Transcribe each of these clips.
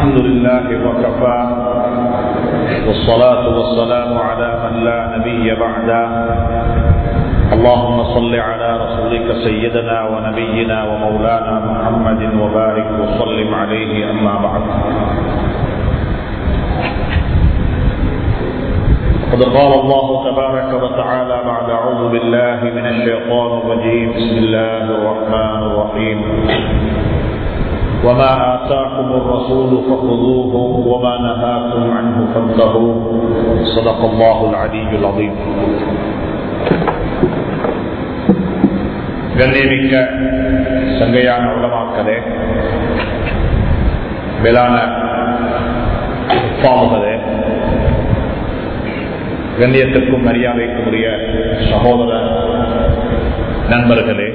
الحمد لله وكفى والصلاة والسلام على من لا نبي بعده اللهم صل على رسولك سيدنا ونبينا ومولانا محمد وبارك وسلم عليه أما بعد قد قال الله تبارك وتعالى بعد أعوذ بالله من الشيطان الرجيم بسم الله الرحمن الرحيم وما آتاكم الرسول فخذوه وما نهاكم عنه فانتهوا صدق الله العلي العظيم கண்ணியமிக்க சங்கையான உலமாக்கதே மேலான பாமுகதே கண்ணியத்திற்கும் மரியாதைக்கும் உரிய சகோதர நண்பர்களே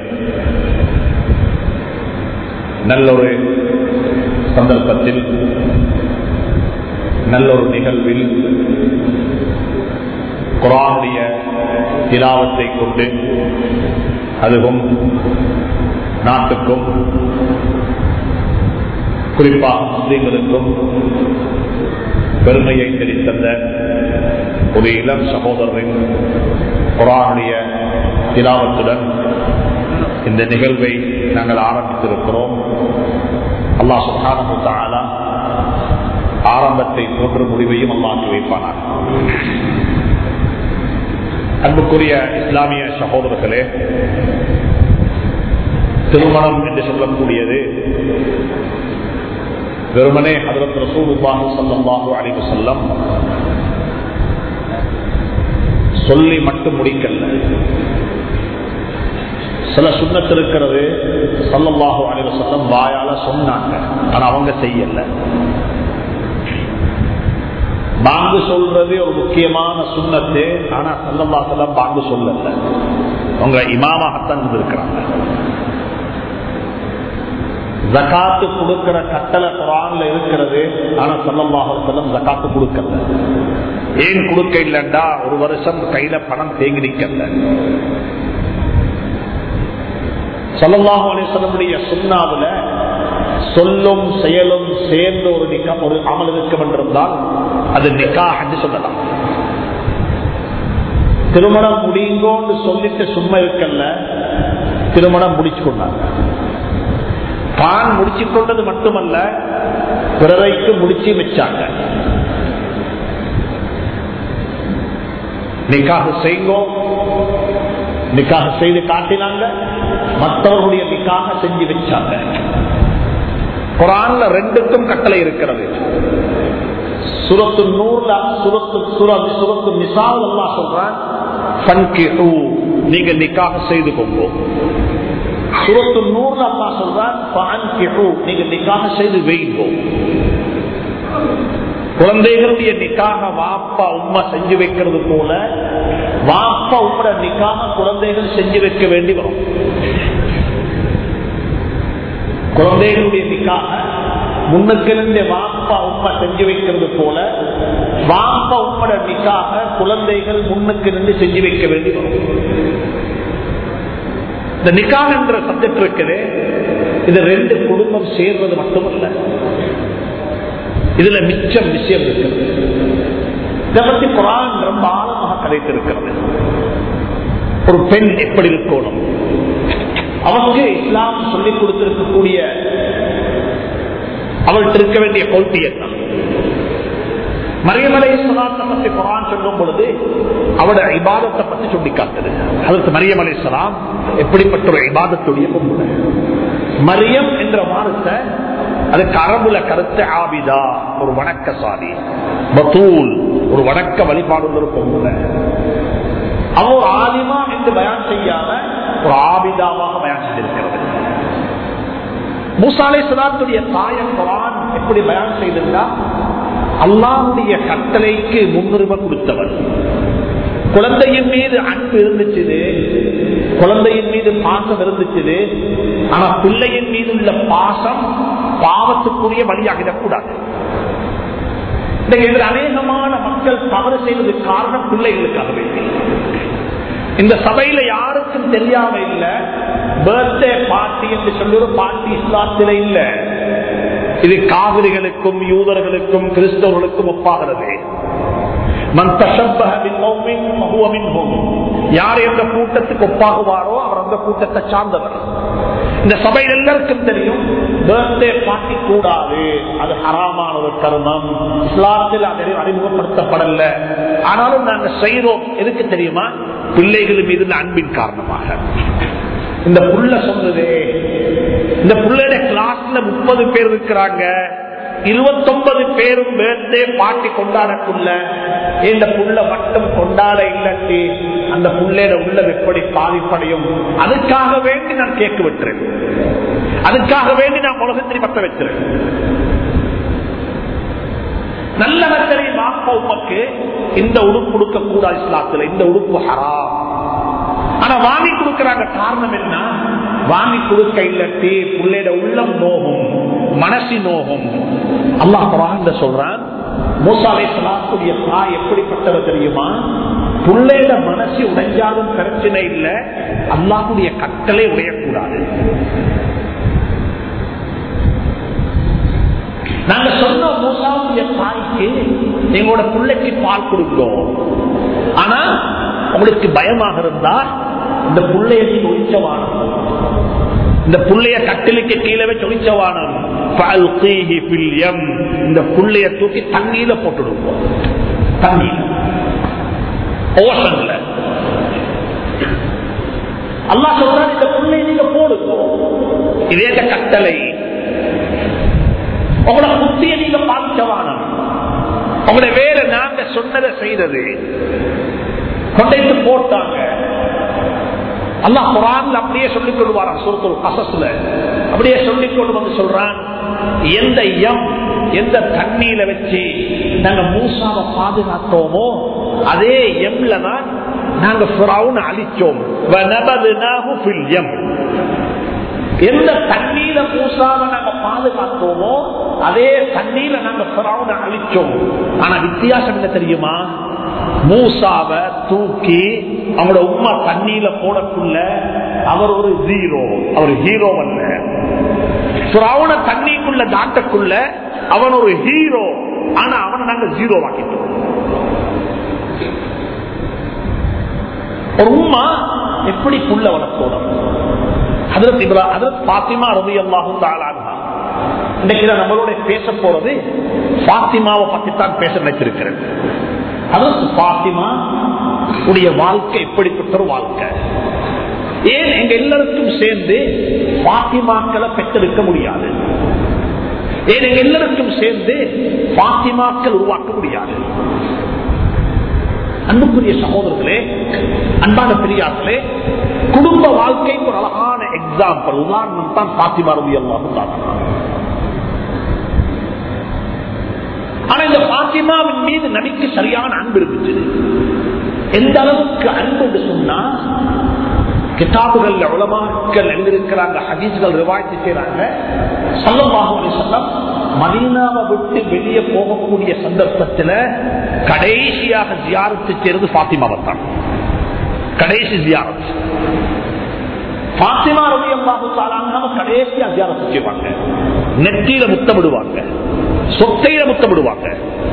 நல்லொரு சந்தர்ப்பத்தில் நல்லொரு நிகழ்வில் குரானுடைய திலாவத்தை கொண்டு அதுவும் நாட்டுக்கும் குறிப்பாக முஸ்லீம்களுக்கும் பெருமையை தெரிவித்தந்த ஒரு இளம் சகோதரரின் குரானுடைய திலாவத்துடன் இந்த நிகழ்வை நாங்கள் ஆரம்பித்திருக்கிறோம் அல்லா சுகானா ஆரம்பத்தை போன்ற முடிவையும் அல்லாக்கி வைப்பானார் அன்புக்குரிய இஸ்லாமிய சகோதரர்களே திருமணம் என்று சொல்லக்கூடியது வெறுமனே ஹதரத் ரசூலுல்லாஹு ஸல்லல்லாஹு அலைஹி வஸல்லம் சொல்லி மட்டும் முடிக்கல சில சுண்ணத்து இருக்கிறது சல்லல்லாஹு அலைஹி வஸல்லம் வாயால சொன்னாங்க ஆனா அவங்க செய்யல பாங்கு சொல்றது ஒரு முக்கியமான சுண்ணத்து ஆனா சல்லல்லாஹு பாங்கு சொல்லல அவங்க இமாமாகத்தான் இருந்திருக்கிறாங்க ஜக்காத்து கொடுக்கிற கட்டளை குரான்ல இருக்கிறது ஆனா சல்லல்லாஹலம் ஜக்காத்து கொடுக்கல ஏன் கொடுக்க இல்லைண்டா ஒரு வருஷம் கையில பணம் தேங்கி நிக்கல சல்லல்லாஹு அலிசல்லமுடைய சுண்ணாவுல சொல்லும் செயலும் சேர்ந்து ஒரு நிக்கம் ஒரு அமல் இருக்கும் என்றிருந்தால் அது நிக்கா என்று சொல்லலாம் திருமணம் முடிங்கோன்னு சொல்லிட்டு சும்மா இருக்கல்ல திருமணம் முடிச்சு கொண்டாங்க தான் முடிச்சு கொண்டது மட்டுமல்ல பிறரைக்கு முடிச்சு வச்சாங்க நிக்காக செய்ங்கோ நிக்காக செய்து காட்டினாங்க மற்றவர்களுடைய நிக்காக செஞ்சு வச்சாங்க குரான்ல ரெண்டுக்கும் கட்டளை இருக்கிறது சுரத்து நூறுல சுரத்து சுரத்து மிசால் எல்லாம் சொல்றான் நீங்க நிக்காக செய்து கொண்டோம் சுரத்து நூறு அல்லா சொல்றான் நீங்க நிக்காக செய்து வைங்கோம் குழந்தைகளுடைய நிக்காக வாப்பா உண்மை செஞ்சு வைக்கிறது போல வாப்பா உம்மட நிக்காக குழந்தைகள் செஞ்சு வைக்க வேண்டி வரும் குழந்தைகளுடைய நிக்காக முன்னுக்கிருந்த வாப்பா உண்மை செஞ்சு வைக்கிறது போல வாப்பா உம்மட நிக்காக குழந்தைகள் முன்னுக்கு நின்று செஞ்சு வைக்க வேண்டி வரும் இந்த நிக்காக என்ற சப்ஜெக்ட் இருக்குது இது ரெண்டு குடும்பம் சேர்வது மட்டுமல்ல இதுல மிச்சம் விஷயம் இருக்கிறது இதை பத்தி குரான் ரொம்ப ஆழமாக கதைத்திருக்கிறது ஒரு பெண் எப்படி இருக்கணும் அவனுக்கு இஸ்லாம் சொல்லிக் கொடுத்திருக்கக்கூடிய அவள்கிட்ட இருக்க வேண்டிய கொள்கை என்ன மரியமலை சலாத்தை பத்தி குரான் சொல்லும் பொழுது அவட இபாதத்தை பத்தி சொல்லி காட்டுது அதற்கு மரியம் அலை சலாம் எப்படிப்பட்ட ஒரு இபாதத்துடைய பொம்புல மரியம் என்ற வார்த்தை அதுக்கு அரபுல கருத்து ஆபிதா ஒரு வணக்கசாலி பத்தூல் ஒரு வணக்க வழிபாடு ஒரு பொம்புல அவ ஆலிமா என்று பயான் செய்யாம ஒரு ஆபிதாவாக பயான் செய்திருக்கிறது மூசாலை சலாத்துடைய தாயம் குரான் எப்படி பயான் செய்திருந்தா அல்லாவுடைய கட்டளைக்கு முன்னுரிமை கொடுத்தவர் குழந்தையின் மீது அன்பு இருந்துச்சு குழந்தையின் மீது பாசம் இருந்துச்சு ஆனா பிள்ளையின் மீது உள்ள பாசம் பாவத்துக்குரிய வழியாகிடக்கூடாது இதில் அநேகமான மக்கள் தவறு செய்வதற்கு காரணம் பிள்ளைகளுக்காக வேண்டி இந்த சபையில யாருக்கும் தெரியாம இல்ல பர்த்டே பார்ட்டி என்று சொல்லி ஒரு பார்ட்டி இஸ்லாத்தில இல்ல இது காவிரிகளுக்கும் யூதர்களுக்கும் கிறிஸ்தவர்களுக்கும் ஒப்பாகிறது மன் தஷப்பஹ பிகௌமின் ஃபஹுவ மின்ஹும். யார் எந்த கூட்டத்துக்கு ஒப்பாகுவாரோ அவர் அந்த கூட்டத்தை சார்ந்தவர் இந்த சபையில் எல்லாருக்கும் தெரியும் பர்த்டே பார்ட்டி கூடாது அது ஹராமான ஒரு கருமம் இஸ்லாத்தில் அது அறிமுகப்படுத்தப்படல ஆனாலும் நாங்க செய்யறோம் எதுக்கு தெரியுமா பிள்ளைகள் மீது உள்ள அன்பின் காரணமாக இந்த புள்ள சொன்னதே இந்த புள்ளைய கிளாஸ்ல முப்பது பேர் இருக்கிறாங்க இருபத்தொன்பது பேரும் பேர்தே பாட்டி கொண்டாடக்குள்ள இந்த புள்ள மட்டும் கொண்டாட இல்லாட்டி அந்த புள்ளையோட உள்ளம் எப்படி பாதிப்படையும் அதுக்காக வேண்டி நான் கேட்க விட்டுறேன் அதுக்காக வேண்டி நான் உலகத்திரி பத்த வச்சிருக்கேன் நல்ல மக்களே மாப்பா உமக்கு இந்த உடுப்பு கொடுக்க கூடாது இஸ்லாத்துல இந்த உடுப்பு ஹராம் ஆனா வாங்கி கொடுக்கறாங்க காரணம் என்ன வாங்கி கொடுக்க இல்லாட்டி பிள்ளையோட உள்ளம் நோகும் மனசி நோகும் அல்லாஹ் குரான் சொல்றான் மூசாலை சலாத்துடைய தாய் எப்படிப்பட்டவர் தெரியுமா பிள்ளையோட மனசு உடைஞ்சாலும் பிரச்சனை இல்லை அல்லாஹுடைய கட்டளை உடையக்கூடாது நாங்க சொன்ன மூசாவுடைய தாய்க்கு எங்களோட பிள்ளைக்கு பால் கொடுக்கிறோம் ஆனா உங்களுக்கு பயமாக இருந்தா இந்த புள்ளைய நீங்க ஒழிச்சவானம் இந்த புள்ளைய கட்டிலுக்கு கீழே வச்சு ஒழிச்சவானம் இந்த புள்ளைய தூக்கி தண்ணியில போட்டுடுவோம் தண்ணியில ஓசன்ல அல்லா சொல்றாரு இந்த புள்ளைய நீங்க போடுங்க இதே கட்டளை உங்களோட புத்திய நீங்க பாதிச்சவானம் உங்களோட வேற நாங்க சொன்னதை செய்தது கொண்டைத்து போட்டாங்க அல்லாஹ் குரான் அப்படியே சொல்லிக் கொள்வாராம் சுருத்தூர் கசஸ்ல அப்படியே சொல்லிக் கொண்டு வந்து சொல்றான் எந்த எம் எந்த தண்ணியில வச்சு நாங்க மூசாவை பாதுகாத்தோமோ அதே எம்ல தான் நாங்க ஃபிரௌனை அழிச்சோம் வனபதுனாஹு ஃபில் எம் எந்த தண்ணீர மூசாவை நாங்க பாதுகாத்தோமோ அதே தண்ணீர நாங்க பிறவுன அழிச்சோம் ஆனா வித்தியாசம் என்ன தெரியுமா மூசாவ தூக்கி அவங்களோட உமா தண்ணீர போடக்குள்ள அவர் ஒரு ஜீரோ அவர் ஹீரோ அல்ல பிறவுன தண்ணிக்குள்ள தாட்டக்குள்ள அவன் ஒரு ஹீரோ ஆனா அவனை நாங்க ஜீரோ ஆக்கிட்டோம் ஒரு உமா எப்படி புள்ள வளர்த்தோடும் ஹதரத் இப்ரா ஹதரத் பாத்திமா ரவி அல்லாஹும் தாளானா இன்னைக்கு நான் நம்மளோட பேச போறது பாத்திமாவை பத்தி தான் பேச நினைச்சிருக்கிறேன் ஹதரத் பாத்திமா உடைய வாழ்க்கை எப்படிப்பட்ட ஒரு வாழ்க்கை ஏன் எங்க எல்லாருக்கும் சேர்ந்து பாத்திமாக்களை பெற்றெடுக்க முடியாது ஏன் எங்க எல்லாருக்கும் சேர்ந்து பாத்திமாக்கள் உருவாக்க முடியாது அன்புக்குரிய சகோதரர்களே அன்பான பெரியார்களே குடும்ப வாழ்க்கைக்கு ஒரு அழகான எக்ஸாம்பிள் உதாரணம் தான் பாத்திமா ரவி அல்லாஹும் ஆனா இந்த பாத்திமாவின் மீது நபிக்கு சரியான அன்பு இருந்துச்சு எந்த அளவுக்கு அன்பு என்று சொன்னா கிதாபுகள் உலமாக்கள் எழுந்திருக்கிறாங்க ஹதீஸ்கள் ரிவாய்த்து செய்யறாங்க சொல்லமாக சொல்லம் மதீனாவை விட்டு வெளியே போகக்கூடிய சந்தர்ப்பத்தில் கடைசியாக ஜியாரத்து செய்யறது பாத்திமாவை தான் கடைசி ஜியாரத் பாத்திமா ரவி அம்மாவு கடைசியா ஜியாரத்து செய்வாங்க நெத்தியில முத்தமிடுவாங்க சொத்தையில முத்தமிடுவாங்க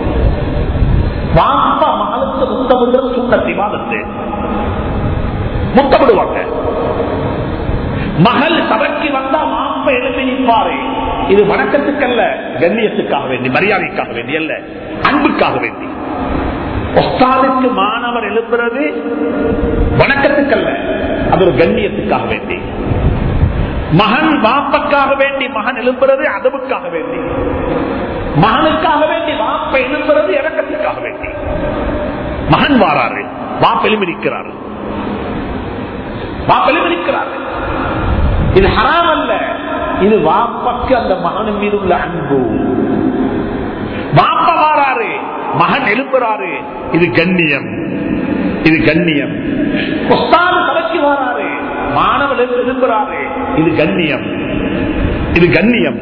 வாப்பா மகளுக்கு முத்தமிடுறது சுண்ணத்தி வாதத்து முத்தமிடுவாங்க மகள் சபைக்கு வந்தா மாப்ப எழுப்பி நிற்பாரு இது வணக்கத்துக்கல்ல கண்ணியத்துக்காக வேண்டி மரியாதைக்காக வேண்டி அல்ல அன்புக்காக வேண்டி ஒஸ்தாதுக்கு மாணவர் எழுப்புறது வணக்கத்துக்கல்ல அது ஒரு கண்ணியத்துக்காக வேண்டி மகன் வாப்பக்காக வேண்டி மகன் எழுப்புறது அதவுக்காக வேண்டி மகனுக்காக வேண்டி வாப்ப எழுப்புறது இறக்கத்துக்காக வேண்டி மகன் வாராரு வாப்ப எலுமிரிக்கிறாரு வாப்ப எலுமிரிக்கிறாரு இது ஹராம் அல்ல இது வாப்பக்கு அந்த மகனின் மீது உள்ள அன்பு வாப்ப வாராரு மகன் எழுப்புறாரு இது கண்ணியம் இது கண்ணியம் புஸ்தான தலைக்கு வாராரு மாணவர் எழுப்புறாரு இது கண்ணியம் இது கண்ணியம்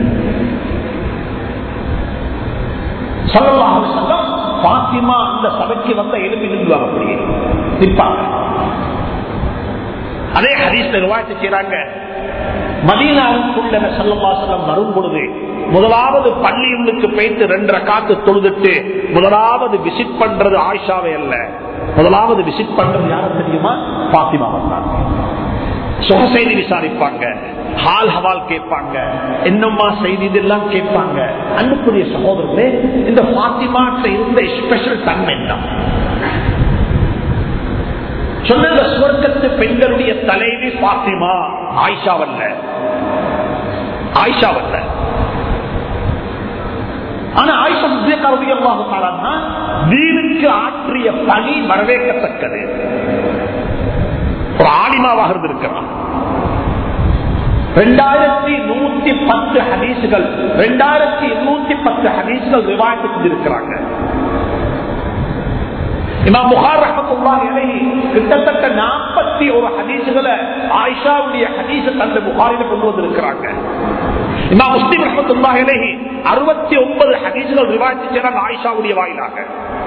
சொல்லலாம் சொல்லம் பாத்திமா அந்த சபைக்கு வந்த எழுப்பி நின்றுவாங்க அப்படியே நிற்பாங்க அதே ஹரீஸ் நிர்வாகத்தை செய்யறாங்க மதீனாவுக்குள்ள செல்லமா செல்லம் வரும் பொழுது முதலாவது பள்ளியுள்ளுக்கு போயிட்டு ரெண்டரை காத்து தொழுதுட்டு முதலாவது விசிட் பண்றது ஆயிஷாவே அல்ல முதலாவது விசிட் பண்றது யாரும் தெரியுமா பாத்திமா வந்தாங்க சுக செய்தி விசாரிப்பாங்க ஹால் ஹவால் கேட்பாங்க என்னம்மா செய்தி இதெல்லாம் கேட்பாங்க அன்புக்குரிய சகோதரர்களே இந்த பாத்திமாட்ட இருந்த ஸ்பெஷல் தன்மை என்ன சொன்ன சுவர்க்கத்து பெண்களுடைய தலைவி பாத்திமா ஆயிஷாவல்ல ஆயிஷாவல்ல ஆனா ஆயிஷா முஸ்லிக்காரதியமாக வீணுக்கு ஆற்றிய பணி வரவேற்கத்தக்கது ஒரு ஆலிமாவாக இருந்திருக்கிறான் ரெண்டாயிரத்தி நூத்தி பத்து ஹதீசுகள் ரெண்டாயிரத்தி இருநூத்தி பத்து ஹதீசுகள் ரிவாய்த்து செஞ்சிருக்கிறாங்க இமாம் புகார் ரஹமத்துல்லாஹி கிட்டத்தட்ட நாற்பத்தி ஒரு ஹதீசுகளை ஆயிஷாவுடைய ஹதீச தந்த புகாரில கொண்டு வந்திருக்கிறாங்க இமாம் முஸ்லிம் ரஹமத்துல்லாஹி அறுபத்தி ஒன்பது ஹதீசுகள் ரிவாய்த்து செய்யறாங்க ஆயிஷாவுடைய வாயிலாக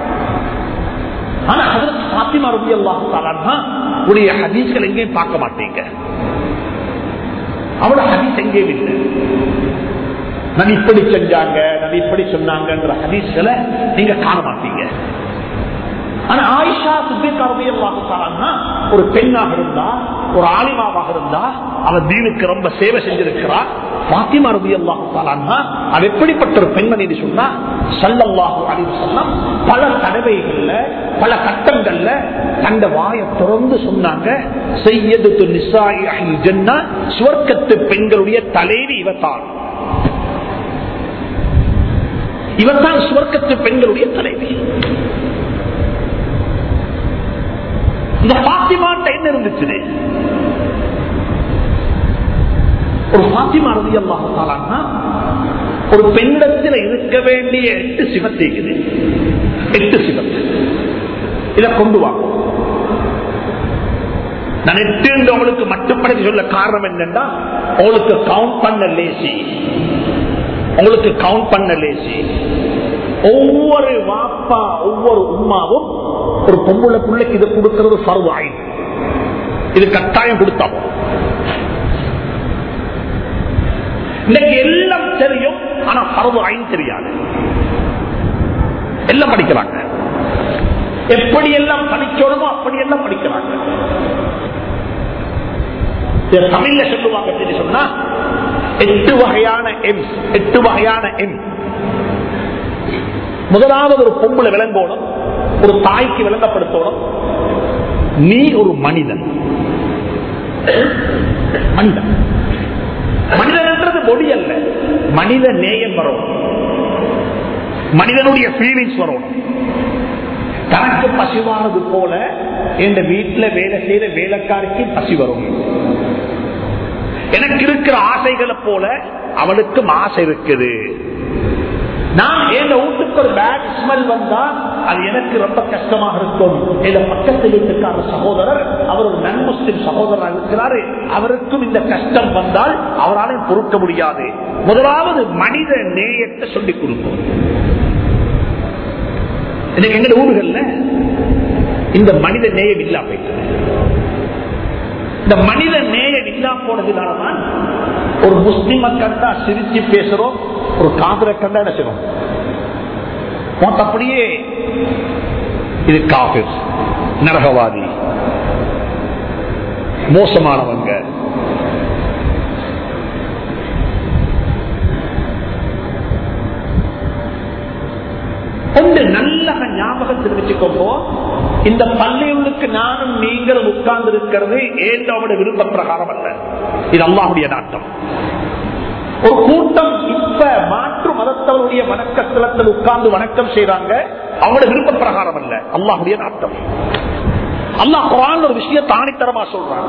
ஆனா அதற்கு பாத்திமா ரபி அல்லாஹாலா உடைய ஹதீஸ்கள் எங்கேயும் பார்க்க மாட்டீங்க அவளோட ஹதீஸ் எங்கேயும் இல்லை நான் இப்படி செஞ்சாங்க நான் இப்படி சொன்னாங்கன்ற ஹதீஸ்களை நீங்க காண மாட்டீங்க ஆனா ஆயிஷா சுத்திகாரதியல்லாஹாலா ஒரு பெண்ணாக இருந்தா ஒரு ஆலிமாவாக இருந்தா அவன் தீனுக்கு ரொம்ப சேவை செஞ்சிருக்கிறா பாத்திமா ரபி அல்லாஹாலா அது எப்படிப்பட்ட ஒரு பெண்மணி சொன்னா சல்லல்லாஹு அலிவு சொல்லாம் பல தடவைகள்ல பல கட்டங்கள்ல தந்த வாயை திறந்து சொன்னாங்க செய்யது நிசாயி அஹில் ஜன்னா சுவர்க்கத்து பெண்களுடைய தலைவி இவத்தான் இவர்தான் சுவர்க்கத்து பெண்களுடைய தலைவி இந்த பாத்திமாட்ட என்ன இருந்துச்சு ஒரு பாத்திமா ரவி அல்லாஹாலா ஒரு பெண்ணிடத்தில் இருக்க வேண்டிய எட்டு சிவத்தை இருக்குது எட்டு சிவத்து இதை கொண்டு வாங்க நான் எட்டு என்று உங்களுக்கு மட்டுப்படுத்தி சொல்ல காரணம் என்னன்னா உங்களுக்கு கவுண்ட் பண்ண லேசி உங்களுக்கு கவுண்ட் பண்ண லேசி ஒவ்வொரு வாப்பா ஒவ்வொரு உமாவும் ஒரு பொம்புள்ள பிள்ளைக்கு இதை கொடுக்கிறது சர்வாய் இது கட்டாயம் கொடுத்தோம் இன்னைக்கு எல்லாம் தெரியும் ஆனா சர்வாயின் தெரியாது எல்லாம் படிக்கிறாங்க எப்படி எல்லாம் படிக்கணுமோ அப்படி எல்லாம் படிக்கிறாங்க தமிழ்ல சொல்லுவாங்க சொன்னா எட்டு வகையான எம் எட்டு வகையான எம் முதலாவது ஒரு பொம்புல விளங்கோணும் ஒரு தாய்க்கு விளங்கப்படுத்தணும் நீ ஒரு மனிதன் மனிதன் மனிதன் என்றது மொழி அல்ல மனித நேயம் வரும் மனிதனுடைய ஃபீலிங்ஸ் வரும் தனக்கு பசிவானது போல என் வீட்டுல வேலை செய்த வேலைக்காரிக்கு பசி வரும் எனக்கு இருக்கிற ஆசைகளை போல அவளுக்கும் ஆசை இருக்குது நான் என் வீட்டுக்கு ஒரு பேட் ஸ்மெல் வந்தா அது எனக்கு ரொம்ப கஷ்டமாக இருக்கும் என் பக்கத்தில் வீட்டுக்கார சகோதரர் அவர் ஒரு நன் முஸ்லிம் சகோதரராக இருக்கிறாரு அவருக்கும் இந்த கஷ்டம் வந்தால் அவரால் பொறுக்க முடியாது முதலாவது மனித நேயத்தை சொல்லிக் கொடுப்போம் இன்னைக்கு எங்க ஊர்கள்ல இந்த மனித நேயம் இல்லா போயிட்டு இந்த மனித நேயம் இல்லா போனதுனாலதான் ஒரு முஸ்லிம கண்டா சிரிச்சு பேசுறோம் ஒரு காவிர கண்டா என்ன செய்யணும் அப்படியே இது காபிர் நரகவாதி மோசமானவங்க ஒன்று நல்ல ஞாபகத்தில் வச்சுக்கோங்க இந்த பள்ளியுள்ளுக்கு நானும் நீங்களும் உட்கார்ந்து இருக்கிறது ஏண்டோட விருப்ப பிரகாரம் அல்ல இது அல்லாவுடைய நாட்டம் ஒரு கூட்டம் இப்ப மாற்று மதத்தவருடைய வணக்கத்தலத்தில் உட்கார்ந்து வணக்கம் செய்யறாங்க அவங்களோட விருப்ப பிரகாரம் அல்ல அல்லாஹுடைய நாட்டம் அல்லாஹ் குரான் ஒரு விஷயம் தானித்தரமா சொல்றான்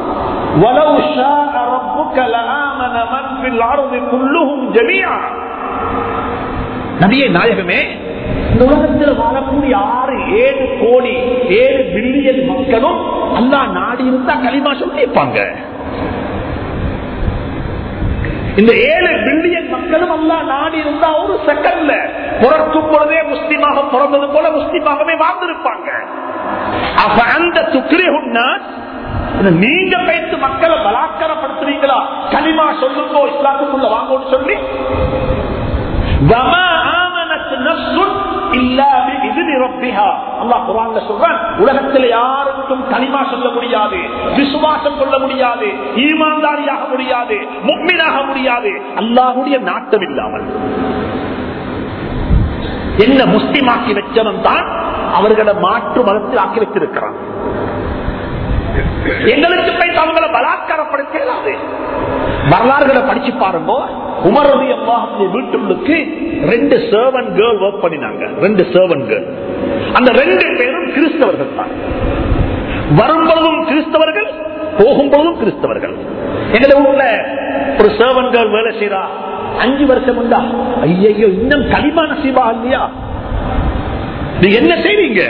நபியே நாயகமே இந்த உலகத்தில் வாழக்கூடிய ஆறு ஏழு கோடி ஏழு பில்லியன் மக்களும் அல்லா நாடி இருந்தா களிமா சொல்லியிருப்பாங்க இந்த ஏழு பில்லியன் மக்களும் அல்லா நாடி இருந்தா ஒரு செகண்ட்ல பிறக்கும் பொழுதே முஸ்லீமாக பிறந்தது போல முஸ்லீமாகவே வாழ்ந்திருப்பாங்க அப்ப அந்த துக்ரி நீங்க பேச்சு மக்களை பலாத்காரப்படுத்துறீங்களா களிமா சொல்லுங்கோ இஸ்லாத்துக்குள்ள வாங்கன்னு சொல்லி வமா ஆமனத் நஃப்ஸுன் இல்லா பிஇذن ரப்பிஹா அல்லாஹ் குர்ஆன்ல சொல்றான் உலகத்தில் யாருக்கும் கலிமா சொல்ல முடியாது விசுவாசம் கொள்ள முடியாது ஈமான்தாரியாக முடியாது முக்மினாக முடியாது அல்லாஹ்வுடைய நாட்டம் இல்லாமல் என்ன முஸ்லிமாக்கி வச்சவன் தான் அவர்களை மாற்று மதத்தில் ஆக்கி வச்சிருக்கிறான் எங்களுக்கு போய் அவங்களை பலாத்காரப்படுத்த இயலாது வரலாறுகளை படிச்சு பாருங்க உமரது அல்லாஹுடைய வீட்டுள்ளுக்கு ரெண்டு சர்வன் கேர்ள் ஒர்க் பண்ணினாங்க ரெண்டு சர்வன் கேர்ள் அந்த ரெண்டு பேரும் கிறிஸ்தவர்கள் தான் வரும் பொழுதும் கிறிஸ்தவர்கள் போகும் பொழுதும் கிறிஸ்தவர்கள் எங்களை ஊர்ல ஒரு சர்வன் கேர்ள் வேலை செய்யறா அஞ்சு வருஷம் உண்டா ஐயோ இன்னும் களிமான சீவா இல்லையா நீங்க என்ன செய்றீங்க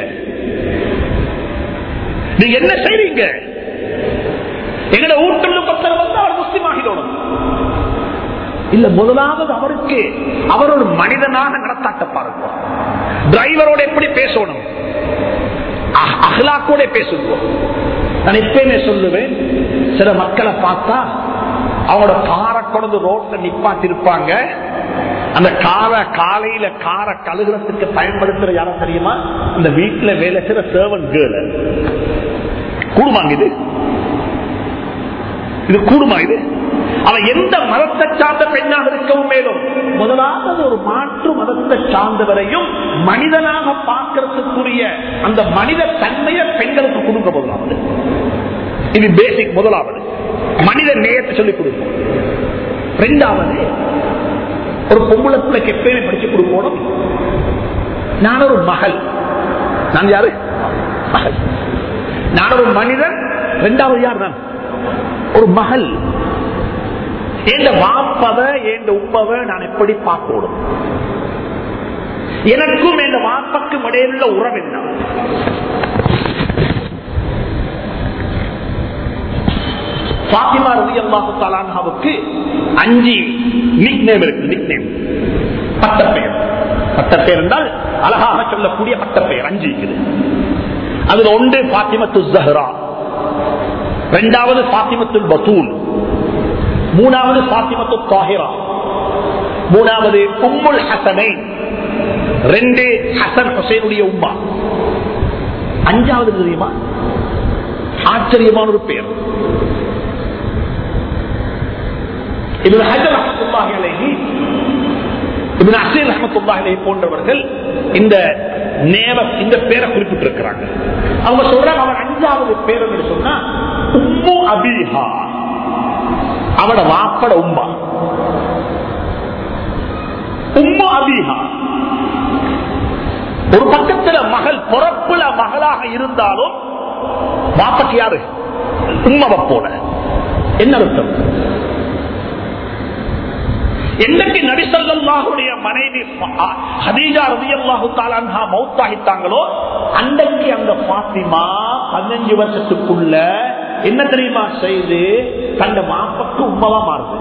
நீங்க என்ன செய்றீங்க எங்களை ஊட்டுள்ள பத்தர் வந்து அவர் முஸ்லீம் ஆகிடணும் இல்ல முதலாவது அவருக்கு அவர் ஒரு மனிதனாக நடத்தாட்ட பாருங்க டிரைவரோட எப்படி பேசணும் அஹ்- அஹ்லாக்கோட பேசுவோம் நான் எப்பயுமே சொல்லுவேன் சில மக்களை பார்த்தா அவங்களோட காரை கொண்டு ரோட்ல நிப்பாட்டி இருப்பாங்க அந்த காரை காலையில காரை கழுகுறதுக்கு பயன்படுத்துற யாரும் தெரியுமா இந்த வீட்டுல வேலை செய்யற சேவன் கேர்ள் கூடுமாங்க இது இது கூடுமா இது அவன் எந்த மதத்தை சார்ந்த பெண்ணாக இருக்கவும் மேலும் முதலாவது ஒரு மாற்று மதத்தை சார்ந்தவரையும் மனிதனாக பார்க்கறதுக்குரிய அந்த மனித தன்மையை பெண்களுக்கு கொடுக்க முதலாவது இது பேசிக் முதலாவது மனித நேயத்தை சொல்லிக் கொடுக்கும் ரெண்டாவது ஒரு பொம்பளை பிள்ளைக்கு எப்பயுமே படிச்சு கொடுக்கணும் நான் ஒரு மகள் நான் யாரு மகள் நான் ஒரு மனிதன் ரெண்டாவது யார் நான் ஒரு மகள் எந்த வாப்பவ எந்த உப்பவ நான் எப்படி பார்க்கணும் எனக்கும் எந்த வாப்பக்கும் இடையிலுள்ள உறவு என்ன பாத்திமா ரவி அல்லாஹு தலான்ஹாவுக்கு அஞ்சு நிக் நேம் இருக்கு நிக் நேம் பட்டப்பெயர் பட்டப்பெயர் என்றால் அழகாக சொல்லக்கூடிய பட்டப்பெயர் அஞ்சு இருக்குது அதுல ஒன்று பாத்திமத்து ஜஹ்ரா இரண்டாவது பாத்திமத்துல் பத்தூல் மூணாவது பாத்திமத்து தாஹிரா மூணாவது உம்முல் ஹசனை ரெண்டு ஹசன் ஹுசைனுடைய உம்மா அஞ்சாவது தெரியுமா ஆச்சரியமான ஒரு பேர் இவன் ஹஜர் ரஹமத்துல்லாஹி அலைஹி இவன் அசீர் ரஹமத்துல்லாஹி அலைஹி போன்றவர்கள் இந்த நேர இந்த பேரை குறிப்பிட்டிருக்கிறாங்க அவங்க சொல்றாங்க அவன் அஞ்சாவது பேர் என்று சொன்னா உம்மு அபிஹா அவட வாப்பட உம்மா உம்மு அபிஹா ஒரு பக்கத்துல மகள் பிறப்புல மகளாக இருந்தாலும் வாப்பக்கு யாரு உம்மவை போல என்ன அர்த்தம் என்னைக்கு நபிசல்லாஹுடைய மனைவி ஹதீஜா ரதியல்லாஹு தாலான்ஹா மௌத்தாகித்தாங்களோ அன்றைக்கு அந்த பாத்திமா பதினஞ்சு வருஷத்துக்குள்ள என்ன தெரியுமா செய்து தந்த மாப்பக்கு உண்மவா மாறுது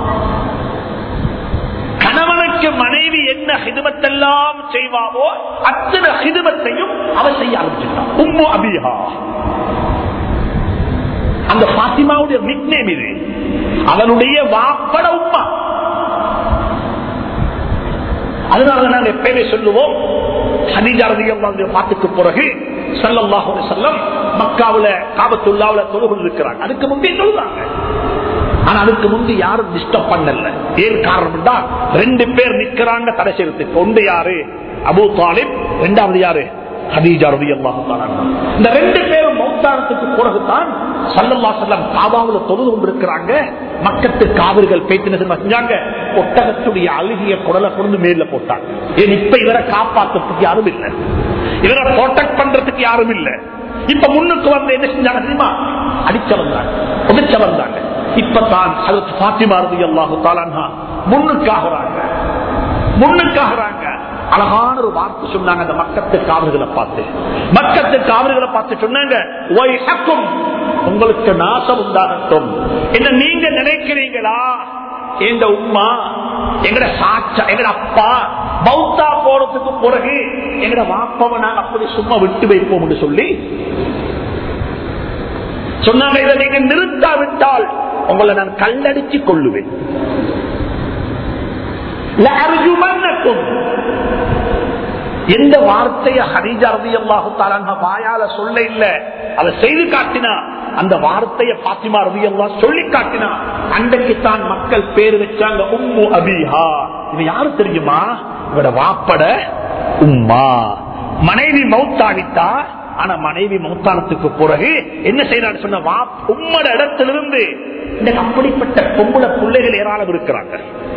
கணவனுக்கு மனைவி என்ன ஹிதுமத்தெல்லாம் செய்வாவோ அத்தனை ஹிதுமத்தையும் அவ செய்ய ஆரம்பிச்சுட்டான் உம்மு அபிஹா அந்த பாத்திமாவுடைய நிக்னேம் இது அவனுடைய வாப்பட உம்மா அதனால நாங்கள் எப்பயுமே சொல்லுவோம் பாட்டுக்கு பிறகு சல்லாஹு செல்லம் மக்காவுல காபத்துள்ளாவுல தொழுகொண்டு இருக்கிறாங்க அதுக்கு முந்தைய சொல்லுறாங்க ஆனா அதுக்கு முந்தி யாரும் டிஸ்டர்ப் பண்ணல ஏன் காரணம் தான் ரெண்டு பேர் நிக்கிறாங்க தடை செய்யறதுக்கு ஒன்று யாரு அபு தாலிப் ரெண்டாவது யாரு ஹதீஜா ரவி இந்த ரெண்டு பேரும் மௌத்தானத்துக்கு பிறகுதான் சல்லல்லா செல்லம் காபாவில் தொழுது கொண்டிருக்கிறாங்க மக்கத்து காவிர்கள் பேத்தின செஞ்சாங்க ஒட்டகத்துடைய அழுகிய குடலை கொண்டு மேல போட்டாங்க ஏன் இப்ப இவரை காப்பாத்துறதுக்கு யாரும் இல்லை இவரை ப்ரொடெக்ட் பண்றதுக்கு யாரும் இல்லை இப்ப முன்னுக்கு வந்து என்ன செஞ்சாங்க தெரியுமா அடிச்ச வந்தாங்க உதிச்ச வந்தாங்க இப்பதான் அதற்கு பாத்திமா ரவி அல்லாஹு தாலான்ஹா முன்னுக்காகிறாங்க முன்னுக்காகிறாங்க அழகான ஒரு வார்த்தை சொன்னாங்க அந்த மக்கத்து காவல்களை பார்த்து மக்கத்து காவல்களை பார்த்து சொன்னாங்க உங்களுக்கு நாசம் உண்டாகட்டும் என்ன நீங்க நினைக்கிறீங்களா எங்க உமா எங்கட சாச்சா எங்கட அப்பா பௌத்தா போறதுக்கு பிறகு எங்கட வாப்பவை நாங்க அப்படி சும்மா விட்டு வைப்போம் சொல்லி சொன்னாங்க இதை நீங்க நிறுத்தாவிட்டால் உங்களை நான் கல்லடிச்சு கொள்ளுவேன் லஅர்ஜுமன்னக்கும். எந்த வார்த்தையை ஹரிஜா ரதி அல்லாஹு வாயால சொல்ல இல்ல அதை செய்து காட்டினா அந்த வார்த்தையை பாத்திமா ரதி அல்லாஹ் சொல்லி காட்டினா அன்றைக்கு தான் மக்கள் பேர் வச்சாங்க உம்மு அபிஹா இது யாரு தெரியுமா இவட வாப்பட உம்மா மனைவி மௌத்தாகிட்டா ஆனா மனைவி மௌத்தானத்துக்கு பிறகு என்ன செய்யறான்னு சொன்ன வா உம்மட இடத்திலிருந்து இன்னைக்கு அப்படிப்பட்ட பொம்பளை பிள்ளைகள் ஏராளம் இருக்கிறாங்க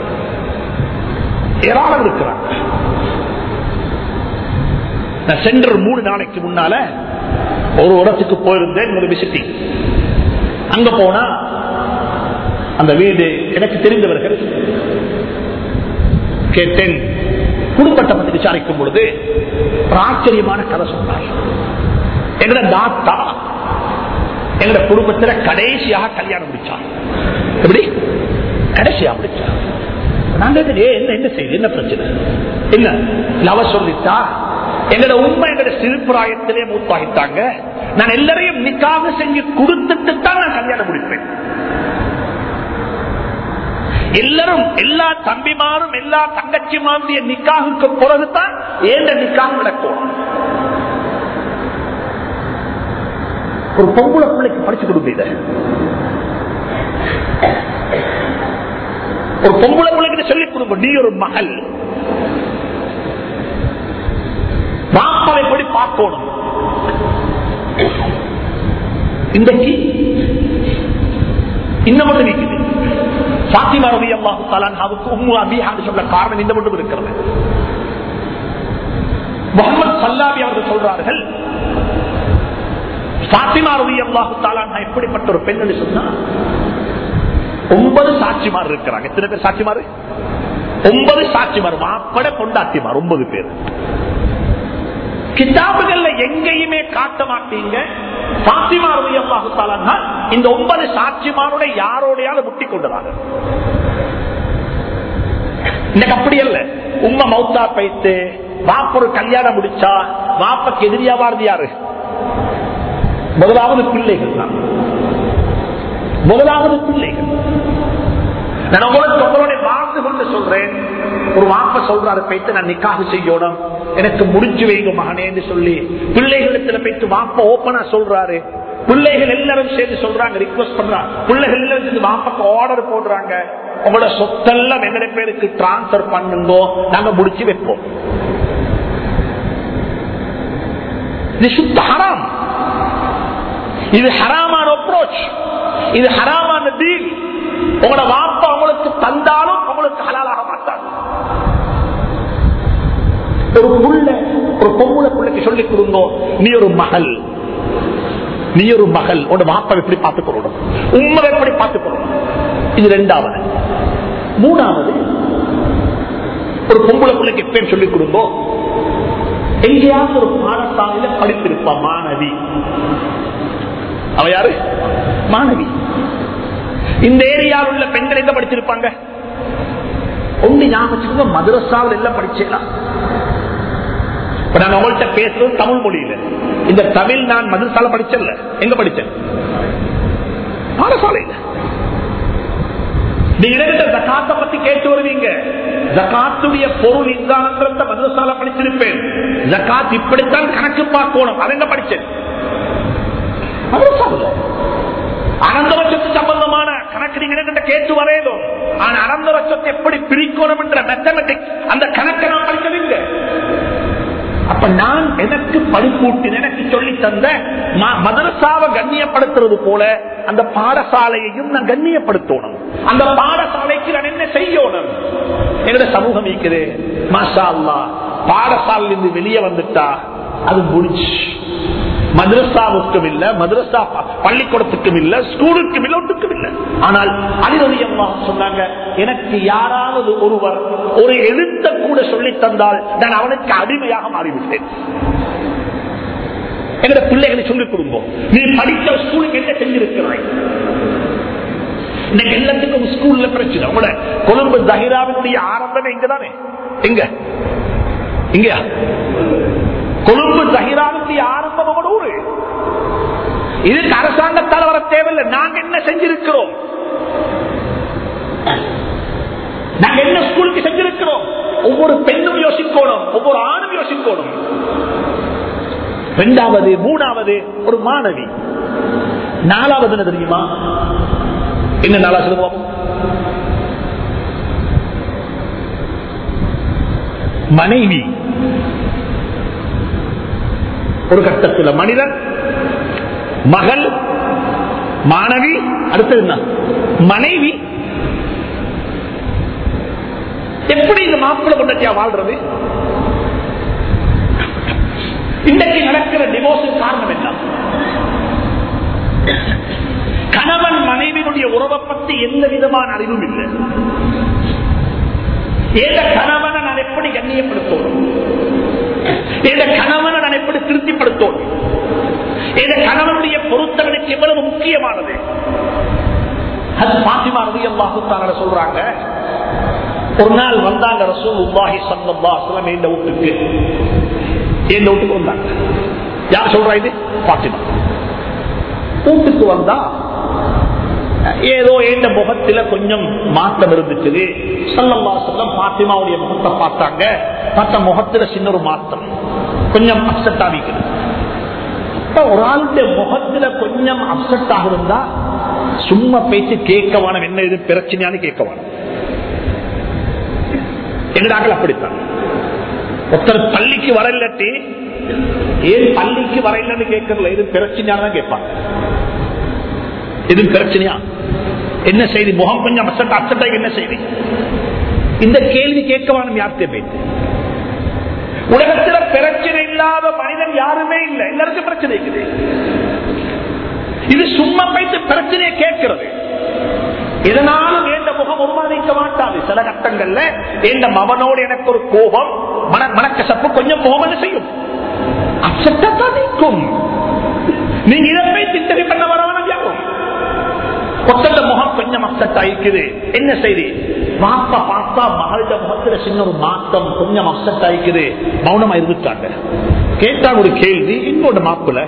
ஏராளம் இருக்கிறாங்க நான் சென்ற ஒரு மூணு நாளைக்கு முன்னால ஒரு இடத்துக்கு போயிருந்தேன் ஒரு விசிட்டிங் அங்க போனா அந்த வீடு எனக்கு தெரிந்தவர்கள் கேட்டேன் குடும்பத்தை பத்தி விசாரிக்கும் பொழுது ஒரு ஆச்சரியமான கதை சொன்னார் எங்கட தாத்தா எங்கட குடும்பத்துல கடைசியாக கல்யாணம் முடிச்சார் எப்படி கடைசியா முடிச்சார் நாங்க கேட்டேன், "ஏய், என்ன என்ன செய்யுது என்ன பிரச்சனை என்ன இல்ல அவ சொல்லிட்டா எங்கட உண்மை எங்கட சிறுபிராயத்திலே மூத்தாகிட்டாங்க நான் எல்லாரையும் நிக்காக செஞ்சு கொடுத்துட்டு தான் நான் கல்யாணம் முடிப்பேன் எல்லாரும் எல்லா தம்பிமாரும் எல்லா தங்கச்சிமாருடைய நிக்காகுக்கு பிறகுதான் ஏண்ட நிக்காக நடக்கும் ஒரு பொம்பளை பிள்ளைக்கு படிச்சு கொடுங்க இதை ஒரு பொம்பளை பிள்ளைக்கு சொல்லிக் கொடுங்க நீ ஒரு மகள் மாப்பாவை எப்படி பார்க்கணும் இன்றைக்கு இந்த மட்டும் நிற்குது சாத்திமா ரவி அல்லாஹு தலான்ஹாவுக்கு உம்மு அபிஹான்னு சொல்ல காரணம் இந்த மட்டும் இருக்கிறது முகமது சல்லாபி அவர்கள் சொல்றார்கள் சாத்திமா ரவி அல்லாஹு தாலான்ஹா எப்படிப்பட்ட ஒரு பெண் என்று சொன்னா ஒன்பது சாட்சிமார் இருக்கிறாங்க எத்தனை பேர் சாட்சிமார் ஒன்பது சாட்சிமார் மாப்பட கொண்டாட்டிமார் ஒன்பது பேர் கிதாபுகள்ல எங்கேயுமே காட்ட மாட்டீங்க சாட்சிமாருடைய அல்லாஹுத்தாலா இந்த ஒன்பது சாட்சிமாரோட யாரோடையாவது முட்டி கொண்டதாக இன்னைக்கு அப்படி அல்ல உண்மை மௌத்தா பைத்து வாப்பொரு கல்யாணம் முடிச்சா வாப்பக்கு எதிரியா வாரது யாரு முதலாவது பிள்ளைகள் தான் முதலாவது பிள்ளைகள் நான் உங்களுக்கு உங்களுடைய வாழ்ந்து கொண்டு சொல்றேன் ஒரு வாப்ப சொல்றாரு போயிட்டு நான் நிக்காக செய்யணும் எனக்கு முடிச்சு வைங்க மகனேன்னு சொல்லி பிள்ளைகளிடத்துல போயிட்டு வாப்ப ஓப்பனா சொல்றாரு பிள்ளைகள் எல்லாரும் சேர்ந்து சொல்றாங்க ரிக்வஸ்ட் பண்றாங்க பிள்ளைகள் எல்லாரும் சேர்ந்து வாப்பக்கு ஆர்டர் போடுறாங்க உங்களோட சொத்தெல்லாம் எங்கட பேருக்கு டிரான்ஸ்பர் பண்ணுங்க நாங்க முடிச்சு வைப்போம் இது சுத்த ஹராம் இது ஹராமான அப்ரோச் இது ஹராமான டீல் உங்களோட வாப்பா உங்களுக்கு தந்தாலும் உங்களுக்கு ஹலாலாக மாட்டாங்க ஒரு புள்ள ஒரு பொம்பளை பிள்ளைக்கு சொல்லிக் கொடுங்க நீ ஒரு மகள் நீ ஒரு மகள் உன்னோட வாப்பா எப்படி பார்த்துக் கொள்ளணும் உண்மை எப்படி பார்த்துக் கொள்ளணும் இது ரெண்டாவது மூணாவது ஒரு பொம்பளை பிள்ளைக்கு எப்பயும் சொல்லிக் கொடுங்க எங்கேயாவது ஒரு பாடசாலையில படித்திருப்பா மாணவி அவ யாரு மாணவி இந்த ஏரியாவில் உள்ள பெண்கள் எங்க படிச்சிருப்பாங்க ஒண்ணு ஞாபகம் மதுரசாவில் எல்லாம் படிச்சேலாம் இப்ப நான் உங்கள்கிட்ட பேசுறது தமிழ் மொழியில இந்த தமிழ் நான் மதுரசால படிச்சல எங்க படிச்சேன் பாடசாலையில நீங்க ஜக்காத்த பத்தி கேட்டு வருவீங்க ஜக்காத்துடைய பொருள் இந்தான்றத மதுரசால படிச்சிருப்பேன் ஜக்காத் இப்படித்தான் கணக்கு பார்க்கணும் அதை எங்க படிச்சேன் மதுரசாவில் அனந்த வருஷத்து சம்பந்தமான கணக்கு நீங்க என்ன கேட்டு வரையலும் ஆனா அனந்த வருஷத்தை எப்படி பிரிக்கணும் என்ற மேத்தமெட்டிக்ஸ் அந்த கணக்கை நான் படிக்கவில்லை அப்ப நான் எனக்கு படிப்பூட்டின எனக்கு சொல்லி தந்த மதரசாவை கண்ணியப்படுத்துறது போல அந்த பாடசாலையையும் நான் கண்ணியப்படுத்தணும் அந்த பாடசாலைக்கு நான் என்ன செய்யணும் எங்கட சமூகம் இருக்குது மாஷா அல்லா பாடசாலையிலிருந்து வெளியே வந்துட்டா அது முடிச்சு மதரசாவுக்கும் இல்ல மதரசா பள்ளிக்கூடத்துக்கும் இல்ல ஸ்கூலுக்கும் இல்ல ஒன்றுக்கும் இல்ல ஆனால் அலிரதியம்மா சொன்னாங்க எனக்கு யாராவது ஒருவர் ஒரு எழுத்த கூட சொல்லி தந்தால் நான் அவனுக்கு அடிமையாக மாறிவிட்டேன் எங்க பிள்ளைகளை சொல்லிக் கொடுங்க நீ படித்த ஸ்கூலுக்கு என்ன செஞ்சிருக்கிறாய் இன்னைக்கு எல்லாத்துக்கும் ஸ்கூல்ல பிரச்சனை உங்களோட கொழும்பு தஹிராவினுடைய ஆரம்பமே இங்கதானே எங்க இங்க கொழும்பு ஜஹிராவுடைய ஆரம்பம் அவனோட ஊரு இதுக்கு அரசாங்கத்தால் வர தேவையில்லை நாங்க என்ன செஞ்சிருக்கிறோம் நாங்க என்ன ஸ்கூலுக்கு செஞ்சிருக்கிறோம் ஒவ்வொரு பெண்ணும் யோசிக்கணும் ஒவ்வொரு ஆணும் யோசிக்கணும் ரெண்டாவது மூணாவது ஒரு மாணவி நாலாவது என்ன தெரியுமா என்ன நாளா சொல்லுவோம் மனைவி ஒரு கட்டத்தில் மனிதன் மகள் மாணவி அடுத்தது என்ன மனைவி எப்படி இந்த மாப்பிள்ள கொண்டத்தியா வாழ்றது இன்றைக்கு நடக்கிற டிவோர்ஸ் காரணம் என்ன கணவன் மனைவியினுடைய உறவை பத்தி எந்த விதமான அறிவும் இல்லை ஏத கணவனை நான் எப்படி கண்ணியப்படுத்தணும் ஏத கணவனை நான் எப்படி திருப்திப்படுத்தணும் ஏத கணவனுடைய பொருத்தவனுக்கு எவ்வளவு முக்கியமானது அது பாத்திமா ரவி அல்லாஹு சொல்றாங்க ஒரு நாள் வந்தாங்க ரசூல் உல்லாஹி சல்லா அஸ்லாம் இந்த வீட்டுக்கு இந்த வீட்டுக்கு வந்தாங்க யார் சொல்றா இது பாத்திமா வீட்டுக்கு வந்தா ஏதோ எந்த முகத்துல கொஞ்சம் மாற்றம் இருந்துச்சு சல்லல்லா சொல்லம் பாத்திமாவுடைய முகத்தை பார்த்தாங்க மற்ற முகத்துல சின்ன ஒரு மாற்றம் கொஞ்சம் அப்செட் ஆகிக்குது அப்ப ஒரு ஆளுடைய முகத்துல கொஞ்சம் அப்செட் ஆகிருந்தா சும்மா பேச்சு கேட்கவான என்ன இது பிரச்சனையானு கேட்கவான எங்கடாக்கள் அப்படித்தான் ஒருத்தர் பள்ளிக்கு வர இல்லாட்டி ஏன் பள்ளிக்கு வர இல்லைன்னு கேட்கறல இது பிரச்சனையானதான் கேட்பாங்க இது பிரச்சனையா என்ன செய்தி முகம் கொஞ்சம் அப்செட் அப்செட் என்ன செய்தி இந்த கேள்வி கேட்கவானும் யார்கிட்ட போயிட்டு உலகத்துல பிரச்சனை இல்லாத மனிதன் யாருமே இல்லை எல்லாருக்கும் பிரச்சனை இருக்குது இது சும்மா பைத்து பிரச்சனையை கேட்கிறது இதனாலும் எந்த முகம் உருவாதிக்க மாட்டாது சில கட்டங்கள்ல எந்த மவனோடு எனக்கு ஒரு கோபம் மன மனக்கசப்பு கொஞ்சம் முகம் என்ன செய்யும் அப்செட்டாதான் நீக்கும் நீங்க இதை போய் சிந்தனை பண்ண வரவன யாரும் கொத்தட்ட முகம் கொஞ்சம் அப்செட் ஆயிக்குது என்ன செய்தி மாப்பா பார்த்தா மகளிட முகத்துல சின்ன ஒரு மாற்றம் கொஞ்சம் அப்செட் ஆயிக்குது மௌனமா இருந்துட்டாங்க கேட்டா ஒரு கேள்வி இன்னொரு மாப்பிள்ள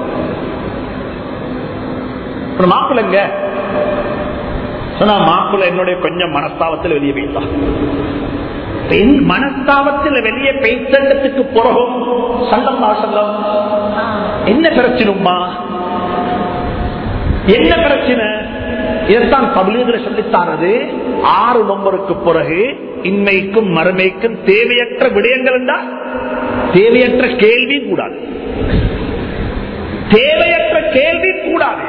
ஒரு மாப்பிள்ளைங்க சொன்னா மாப்பிள்ள என்னுடைய கொஞ்சம் மனஸ்தாவத்தில் வெளியே போயிட்டான் பெண் மனஸ்தாவத்தில் வெளியே பேசத்துக்கு பிறகும் சண்டம் சொல்லம் என்ன பிரச்சனைமா என்ன பிரச்சனை இதைத்தான் தமிழர்களை சொல்லித்தானது ஆறு நம்பருக்கு பிறகு இன்மைக்கும் மறுமைக்கும் தேவையற்ற விடயங்கள் என்றால் தேவையற்ற கேள்வி கூடாது தேவையற்ற கேள்வி கூடாது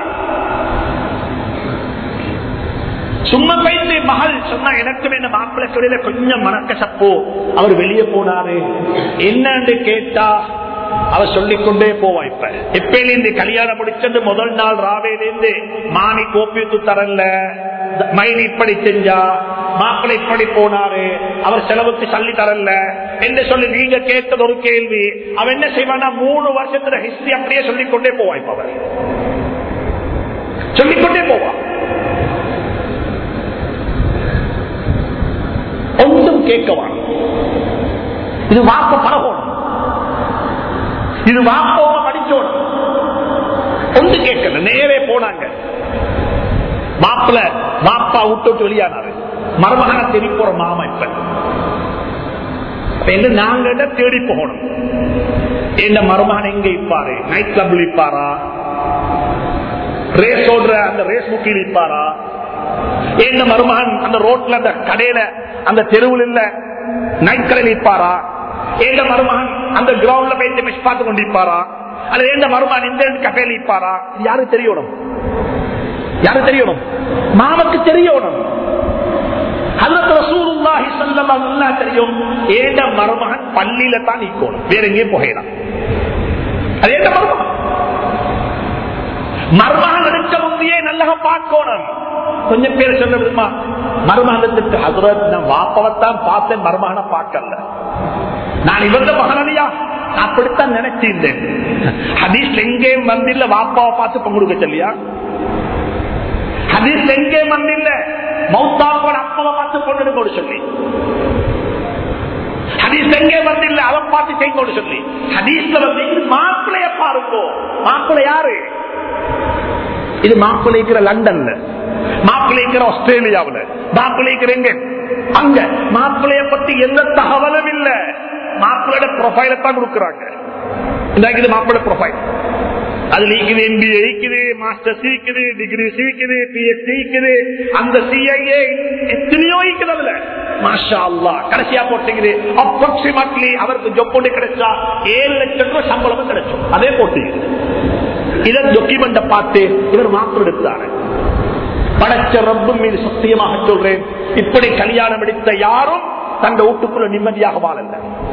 சும்மா பைத்து மகள் சொன்னா எனக்கு என்ன மாப்பிள்ளை தொழில கொஞ்சம் மனக்கசப்போ அவர் வெளியே போனாரு என்னன்னு கேட்டா அவர் சொல்லிக்கொண்டே போவா இப்ப எப்பயிலிருந்து கல்யாணம் முடிச்சது முதல் நாள் ராவேலிருந்து மாமி கோப்பித்து தரல மயில் இப்படி செஞ்சா மாப்பிள்ளை இப்படி போனாரு அவர் செலவுக்கு சல்லி தரல என்று சொல்லி நீங்க கேட்டது ஒரு கேள்வி அவன் என்ன செய்வானா மூணு வருஷத்துல ஹிஸ்டரி அப்படியே சொல்லிக்கொண்டே போவா இப்ப அவர் சொல்லிக்கொண்டே போவா ஒன்றும் கேட்கவான் இது வாப்ப பழகணும் இது வாப்போம படிச்சோம் ஒன்று கேட்கல நேரே போனாங்க மாப்பிள்ள மாப்பா விட்டு விட்டு வெளியானாரு மருமகனை தேடி போற மாமா இப்ப என்று நாங்க தேடி போகணும் என்ன மருமகன் எங்க இப்பாரு நைட் கிளப்ல இப்பாரா ரேஸ் ஓடுற அந்த ரேஸ் முக்கில் இப்பாரா என்ன மருமகன் அந்த ரோட்ல அந்த கடையில அந்த தெருவில் இல்ல நைட் கடையில் இருப்பாரா ஏந்த மருமகன் அந்த கிரவுண்ட்ல போய் மிஸ் பார்த்து கொண்டு இருப்பாரா அல்லது எந்த மருமகன் இந்த கடையில் இருப்பாரா யாருக்கு தெரியணும் யாரு தெரியணும் மாமக்கு தெரியணும் தெரியும் ஏண்ட மருமகன் பள்ளியில தான் நிக்கணும் வேற எங்கேயும் புகையலாம் அது ஏண்ட மருமகன் மருமகன் எடுக்க முந்தையே நல்லக பார்க்கணும் கொஞ்சம் பேர் சொல்ல விடுமா மருமகனத்துக்கு ஹசரத் நான் வாப்பவத்தான் பார்த்தேன் மருமகனை பார்க்கல நான் இவங்க மகனடியா அப்படித்தான் நினைச்சிருந்தேன் ஹதீஸ் எங்கேயும் வந்தில்ல வாப்பாவை பார்த்து பொங்கலுக்க சொல்லியா ஹதீஸ் எங்கேயும் வந்தில்ல மௌத்தாவோட அப்பாவை பார்த்து பொண்ணு சொல்லி ஹதீஸ் எங்கே வந்தில்ல அதை பார்த்து செய்ய சொல்லி ஹதீஸ்ல வந்து மாப்பிள்ளைய பாருங்கோ மாப்பிள்ளை யாரு இது மாப்பிள்ளைக்கிற லண்டன்ல மாப்பிள்ளைக்கிற ஆஸ்திரேலியாவில் மாப்பிள்ளைக்கிற எங்க அங்க மாப்பிள்ளைய பத்தி எந்த தகவலும் இல்ல மாப்பிள்ளையோட ப்ரொஃபைல தான் கொடுக்கறாங்க இன்றைக்கு இது மாப்பிள்ளை ப்ரொஃபைல் அதுல இருக்குது எம்பிஏ இருக்குது மாஸ்டர்ஸ் இருக்குது டிகிரி இருக்குது பிஎஸ்சி இருக்குது அந்த சிஐஏ எத்தனையோ இருக்குது அதுல மாஷா அல்லா கடைசியா போட்டுக்குது அப்ராக்சிமேட்லி அவருக்கு ஜொப் ஒன்று கிடைச்சா ஏழு லட்சம் ரூபாய் சம்பளமும் கிடைச்சோம் அதே போட்டுக்குது இதை டாக்குமெண்ட பார்த்து இவர் மாற்றம் எடுத்தாரு படைச்ச ரப்பு மீது சத்தியமாக சொல்றேன் இப்படி கல்யாணம் எடுத்த யாரும் தந்த வீட்டுக்குள்ள நிம்மதியாக வாழல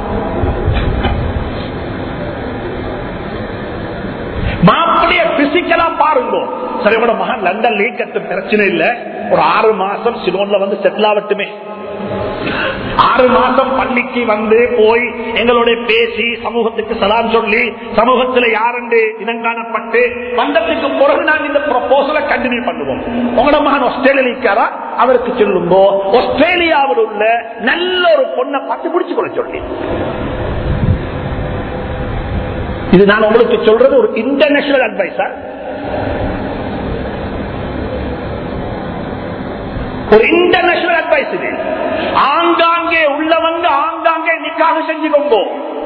மாப்பிளைய பிசிக்கலா பாருங்க சரி உங்களோட மகன் லண்டன் லீக்கத்து பிரச்சனை இல்ல ஒரு ஆறு மாசம் சிலோன்ல வந்து செட்டில் ஆகட்டுமே ஆறு மாசம் பள்ளிக்கு வந்து போய் எங்களோட பேசி சமூகத்துக்கு சலாம் சொல்லி சமூகத்துல யாருண்டு இனங்காணப்பட்டு வந்ததுக்கு பிறகு நாங்கள் இந்த ப்ரொபோசலை கண்டினியூ பண்ணுவோம் உங்களோட மகன் ஆஸ்திரேலியா இருக்காரா அவருக்கு சொல்லும்போ ஆஸ்திரேலியாவில் உள்ள நல்ல ஒரு பொண்ணை பார்த்து பிடிச்சு கொள்ள சொல்லி இது நான் உங்களுக்கு சொல்றது ஒரு இன்டர்நேஷனல் அட்வைஸா ஒரு இன்டர்நேஷனல் அட்வைஸ் இது ஆங்காங்கே உள்ளவங்க ஆங்காங்கே நிக்காக செஞ்சுக்கோங்க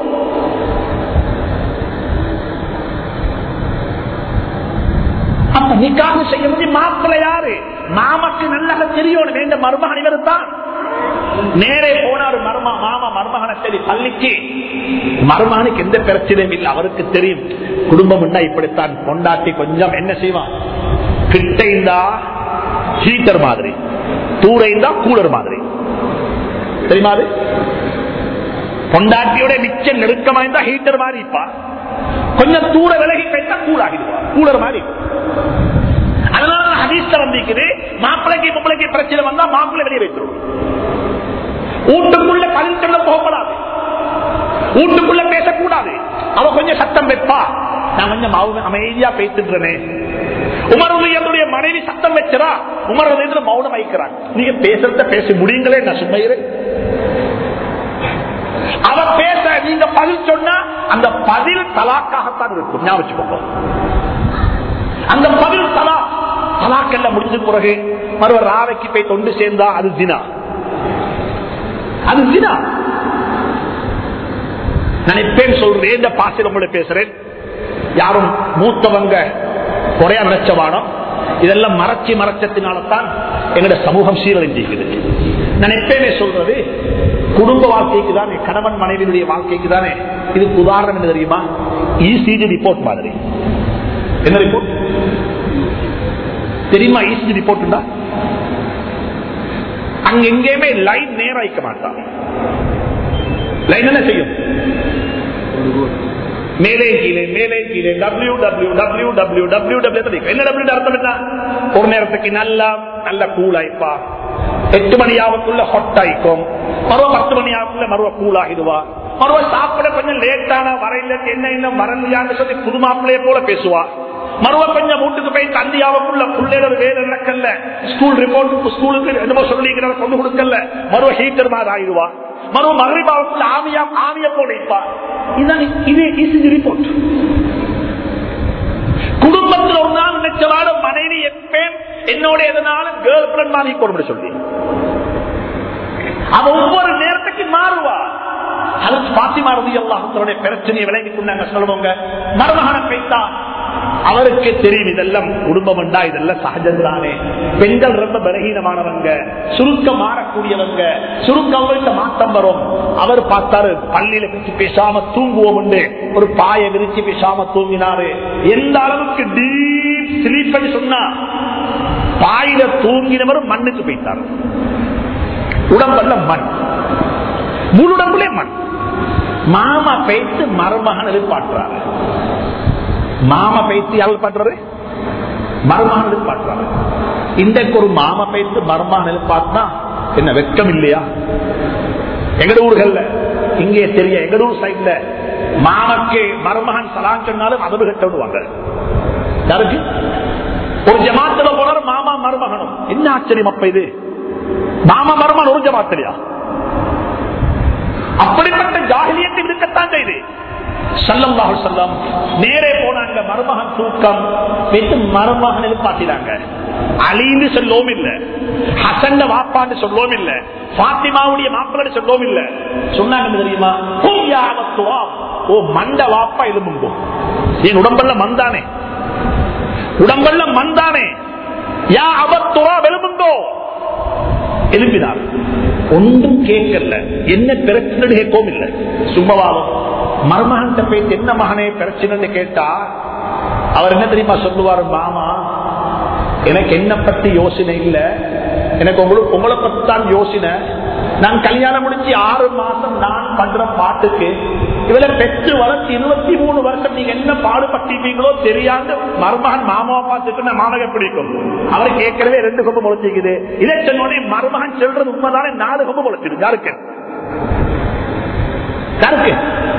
அப்ப நிக்காக செய்ய முடியும் மாப்பிள்ள யாரு மாமக்கு நல்லா தெரியும் வேண்ட மருமகன் இவர் தான் நேரே போனாரு மர்மா மாமா மருமகனை சரி பள்ளிக்கு மருமகனுக்கு எந்த பிரச்சனையும் இல்லை அவருக்கு தெரியும் குடும்பம் இப்படித்தான் கொண்டாட்டி கொஞ்சம் என்ன செய்வான் கிட்ட இருந்தா ஹீட்டர் மாதிரி தூர இருந்தா கூலர் மாதிரி தெரியுமா அது பொண்டாட்டியோட மிச்ச நெருக்கமா இருந்தா ஹீட்டர் மாதிரி இப்பா கொஞ்சம் தூர விலகி போயிட்டா கூலாகிடுவா கூலர் மாதிரி அதனால ஹதீஸ்ல வந்திருக்குது மாப்பிளைக்கு பொம்பளைக்கு பிரச்சனை வந்தா மாப்பிள்ளை வெளியே வைக்கிறோம் வீட்டுக்குள்ள பதில் சொல்ல போகப்படாது வீட்டுக்குள்ள பேசக்கூடாது அவ கொஞ்சம் சத்தம் வைப்பா நான் கொஞ்சம் அவங்க அமைதியா பேசிட்டுறேனே உமருடைய மனைவி சத்தம் வச்சரா உமர் மௌனம் வைக்கிறாங்க நீங்க பேசுறத பேசி முடியுங்களே நான் சும்மையிறேன் அவ பேச நீங்க பதில் சொன்னா அந்த பதில் தலாக்காகத்தான் இருக்கும் ஞாபகம் வச்சுக்கோங்க அந்த பதில் தலா தலாக்கல்ல முடிஞ்ச பிறகு மறுவர் ராவைக்கு போய் தொண்டு சேர்ந்தா அது தினா அது தினா நான் எப்பேன் சொல்றேன் இந்த பாசில் உங்களை பேசுறேன் யாரும் மூத்தவங்க குறையா நினைச்சவானோ இதெல்லாம் மறைச்சி மறைச்சத்தினால்தான் எங்களோட சமூகம் சீரழிஞ்சிருக்குது நான் எப்பயுமே சொல்றது குடும்ப வாழ்க்கைக்கு தானே கணவன் மனைவியுடைய வாழ்க்கைக்கு தானே இதுக்கு உதாரணம் என்ன தெரியுமா இசிஜி ரிப்போர்ட் மாதிரி என்ன ரிப்போர்ட் தெரியுமா இசிஜி ரிப்போர்ட் அங்க எங்கேயுமே லைன் நேரம் வைக்க மாட்டான் லைன் என்ன செய்யும் மேலே கீழே மேலே கீழே W W W W W W என்ன டபிள்யூ அர்த்தம் என்ன ஒரு நேரத்துக்கு நல்லா நல்ல கூலாய்ப்பா எட்டு மணி ஆகக்குள்ள ஹொட் ஆயிக்கும் மறுவ பத்து மணி ஆகக்குள்ள மறுவ கூலாகிடுவா மறுவ சாப்பிட கொஞ்சம் லேட்டான வரையில என்ன இன்னும் வரலையான்னு சொல்லி புது மாப்பிள்ளைய போல பேசுவா மறுவ கொஞ்சம் வீட்டுக்கு போய் தந்தியாவுக்குள்ள பிள்ளைகள் வேலை நடக்கல ஸ்கூல் ரிப்போர்ட் ஸ்கூலுக்கு என்னமோ சொல்லிக்கிற கொண்டு கொடுக்கல மறுவ ஹீட்டர் மாதிரி ஆயிடுவா மறுவ மகரிபாவுக்குள்ள ஆமியா ஆமிய போடுப்பா இதுதான் இது இசிஜி ரிப்போர்ட் குடும்பத்தில் ஒரு நாள் நினைச்சவாலும் மனைவி எப்பேன் என்னோட எதனாலும் கேர்ள் ஃபிரண்ட் மாதிரி போட சொல்லி அவ ஒவ்வொரு நேரத்துக்கு மாறுவா அதற்கு பாத்திமா ரவி அல்லாஹத்தோட பிரச்சனையை விளங்கி கொண்டாங்க சொல்லுவாங்க மருமகன பேசா அவருக்கு தெரியும் இதெல்லாம் குடும்பம் உண்டா இதெல்லாம் சகஜம் தானே பெண்கள் ரொம்ப பலகீனமானவங்க சுருக்கம் மாறக்கூடியவங்க சுருக்கம் அவங்கள்ட்ட மாற்றம் வரும் அவர் பார்த்தாரு பள்ளியில வச்சு பேசாம தூங்குவோம் உண்டு ஒரு பாயை விரிச்சு பேசாம தூங்கினாரு எந்த அளவுக்கு டீப் ஸ்லீப் பண்ணி சொன்னா பாயில தூங்கினவர் மண்ணுக்கு போயிட்டார் உடம்பல்ல மண் முழு உடம்புலே மண் மாமா பேத்து மருமகன் எதிர்பார்க்கிறாரு மாமா பேத்து யார் எதிர்பார்க்கிறாரு மருமகன் எதிர்பார்க்கிறாரு இன்றைக்கு ஒரு மாமா பேத்து மருமகன் எதிர்பார்த்தா என்ன வெட்கம் இல்லையா எங்கட ஊர்கள்ல இங்கே தெரிய எங்கட ஊர் சைட்ல மாமக்கு மருமகன் சலான் சொன்னாலும் அதவு கட்ட விடுவாங்க யாருக்கு ஒரு ஜமாத்துல போனாலும் மாமா மருமகனும் என்ன ஆச்சரியம் அப்ப இது மாமா மருமகன் ஒரு ஜமாத்திலையா அப்படிப்பட்ட ஜாகிலியத்தை இருக்கத்தான் செய்து சல்லல்லாஹு செல்லம் நேரே போனாங்க மருமகன் தூக்கம் வைத்து மருமகன் எதிர்பார்த்தினாங்க அலின்னு சொல்லவும் இல்ல ஹசன் வாப்பான்னு சொல்லவும் இல்ல பாத்திமாவுடைய மாப்பிள்ளை சொல்லவும் இல்ல சொன்னாங்க தெரியுமா "ஹும் யா அபத்துவா." ஓ மண்ட வாப்பா எலும்புங்கோ என் உடம்பல்ல மந்தானே உடம்பல்ல மந்தானே யா அபத்துவா வெலும்புங்கோ எழுப்பினார் ஒன்றும் கேட்கல என்ன பிரச்சனை கேட்கவும் இல்லை சும்மவாதம் மருமகன் போயிட்டு என்ன மகனே பிரச்சனைன்னு கேட்டா அவர் என்ன தெரியுமா சொல்லுவாரு மாமா எனக்கு என்ன பத்தி யோசனை இல்ல எனக்கு உங்களுக்கு உங்களை பத்தி தான் யோசனை நான் கல்யாணம் முடிச்சு ஆறு மாசம் நான் பண்ற பாட்டுக்கு இவளை பெற்று வளர்த்து இருபத்தி மூணு வருஷம் நீங்க என்ன பாடுபட்டீங்களோ தெரியாது மருமகன் மாமாவை பார்த்துட்டு நான் மாமக பிடிக்கும் அவர் கேட்கறவே ரெண்டு கொம்பு முளைச்சிக்குது இதை சொன்னோடனே மருமகன் சொல்றது உண்மைதானே நாலு கொம்பு முளைச்சிடும் யாருக்கு யாருக்கு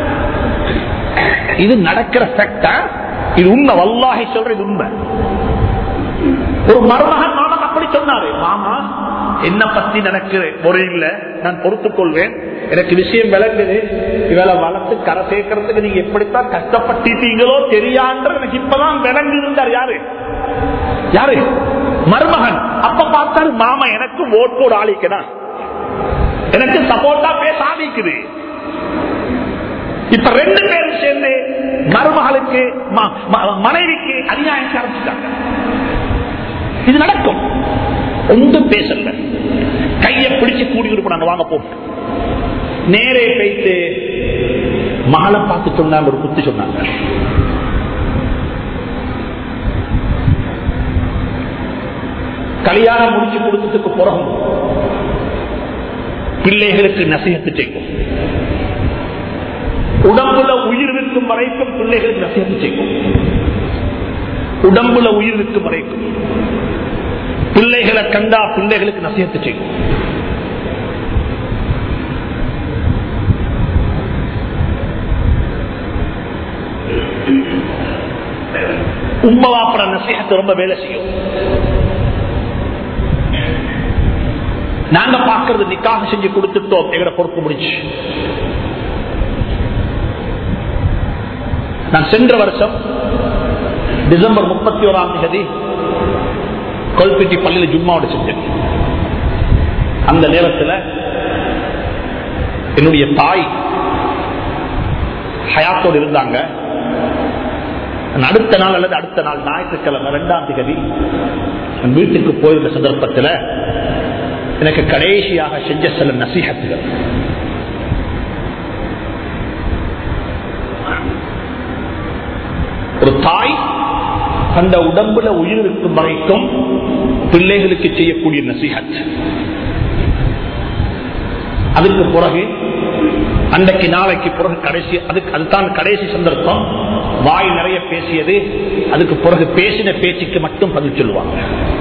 இது நடக்கிற ஃபேக்டா இது உண்மை வல்லாஹி சொல்றது உண்மை ஒரு மருமகன் மாமன் அப்படி சொன்னாரு மாமா என்ன பத்தி எனக்கு முறையில் நான் பொறுத்துக் கொள்வேன் எனக்கு விஷயம் விளங்குது இவளை வளர்த்து கரை சேர்க்கறதுக்கு நீங்க எப்படித்தான் கஷ்டப்பட்டீங்களோ தெரியான்ற எனக்கு இப்பதான் விளங்கு இருந்தார் யாரு யாரு மருமகன் அப்ப பார்த்தாரு மாமா எனக்கு ஓட் போட ஆளிக்கணும் எனக்கு சப்போர்ட்டா பேச ஆளிக்குது இப்ப ரெண்டு பேரும் சேர்ந்து மருமகளுக்கு ம- ம- மனைவிக்கு அநியாயம் ஆரம்பிச்சிட்டாங்க இது நடக்கும் ஒன்றும் பேசல கையை பிடிச்சு கூடி கொடுப்பாங்க வாங்க போ நேரே போயிட்டு மகளை பார்த்து சொன்னாங்க ஒரு குத்து சொன்னாங்க கல்யாணம் முடிச்சு கொடுத்ததுக்கு பிறகு பிள்ளைகளுக்கு நசிகத்து செய்யும் உடம்புல உயிர் இருக்கும் வரைக்கும் பிள்ளைகளுக்கு நசிகத்து செய்யும் உடம்புல உயிர் இருக்கும் வரைக்கும் பிள்ளைகளை கண்டா பிள்ளைகளுக்கு நசியத்து செய்யும் உம்மவாப்பட நசிகத்து ரொம்ப வேலை செய்யும் நாங்க பாக்குறது நிக்காக செஞ்சு கொடுத்துட்டோம் எங்கட பொறுப்பு முடிச்சு நான் சென்ற வருஷம் டிசம்பர் முப்பத்தி ஓராம் தேதி கொல்பெட்டி பள்ளியில் ஜும்மாவோட செஞ்சேன் அந்த நேரத்தில் என்னுடைய தாய் ஹயாத்தோடு இருந்தாங்க நான் அடுத்த நாள் அல்லது அடுத்த நாள் ஞாயிற்றுக்கிழமை இரண்டாம் தேதி என் வீட்டுக்கு போயிருந்த சந்தர்ப்பத்தில் எனக்கு கடைசியாக செஞ்ச சில நசீகத்துகள் ஒரு தாய் அந்த உடம்புல உயிர் இருக்கும் வரைக்கும் பிள்ளைகளுக்கு செய்யக்கூடிய நசிஹத் அதுக்கு பிறகு அன்றைக்கு நாளைக்கு பிறகு கடைசி அதுக்கு அதுதான் கடைசி சந்தர்ப்பம் வாய் நிறைய பேசியது அதுக்கு பிறகு பேசின பேச்சுக்கு மட்டும் பதில் சொல்லுவாங்க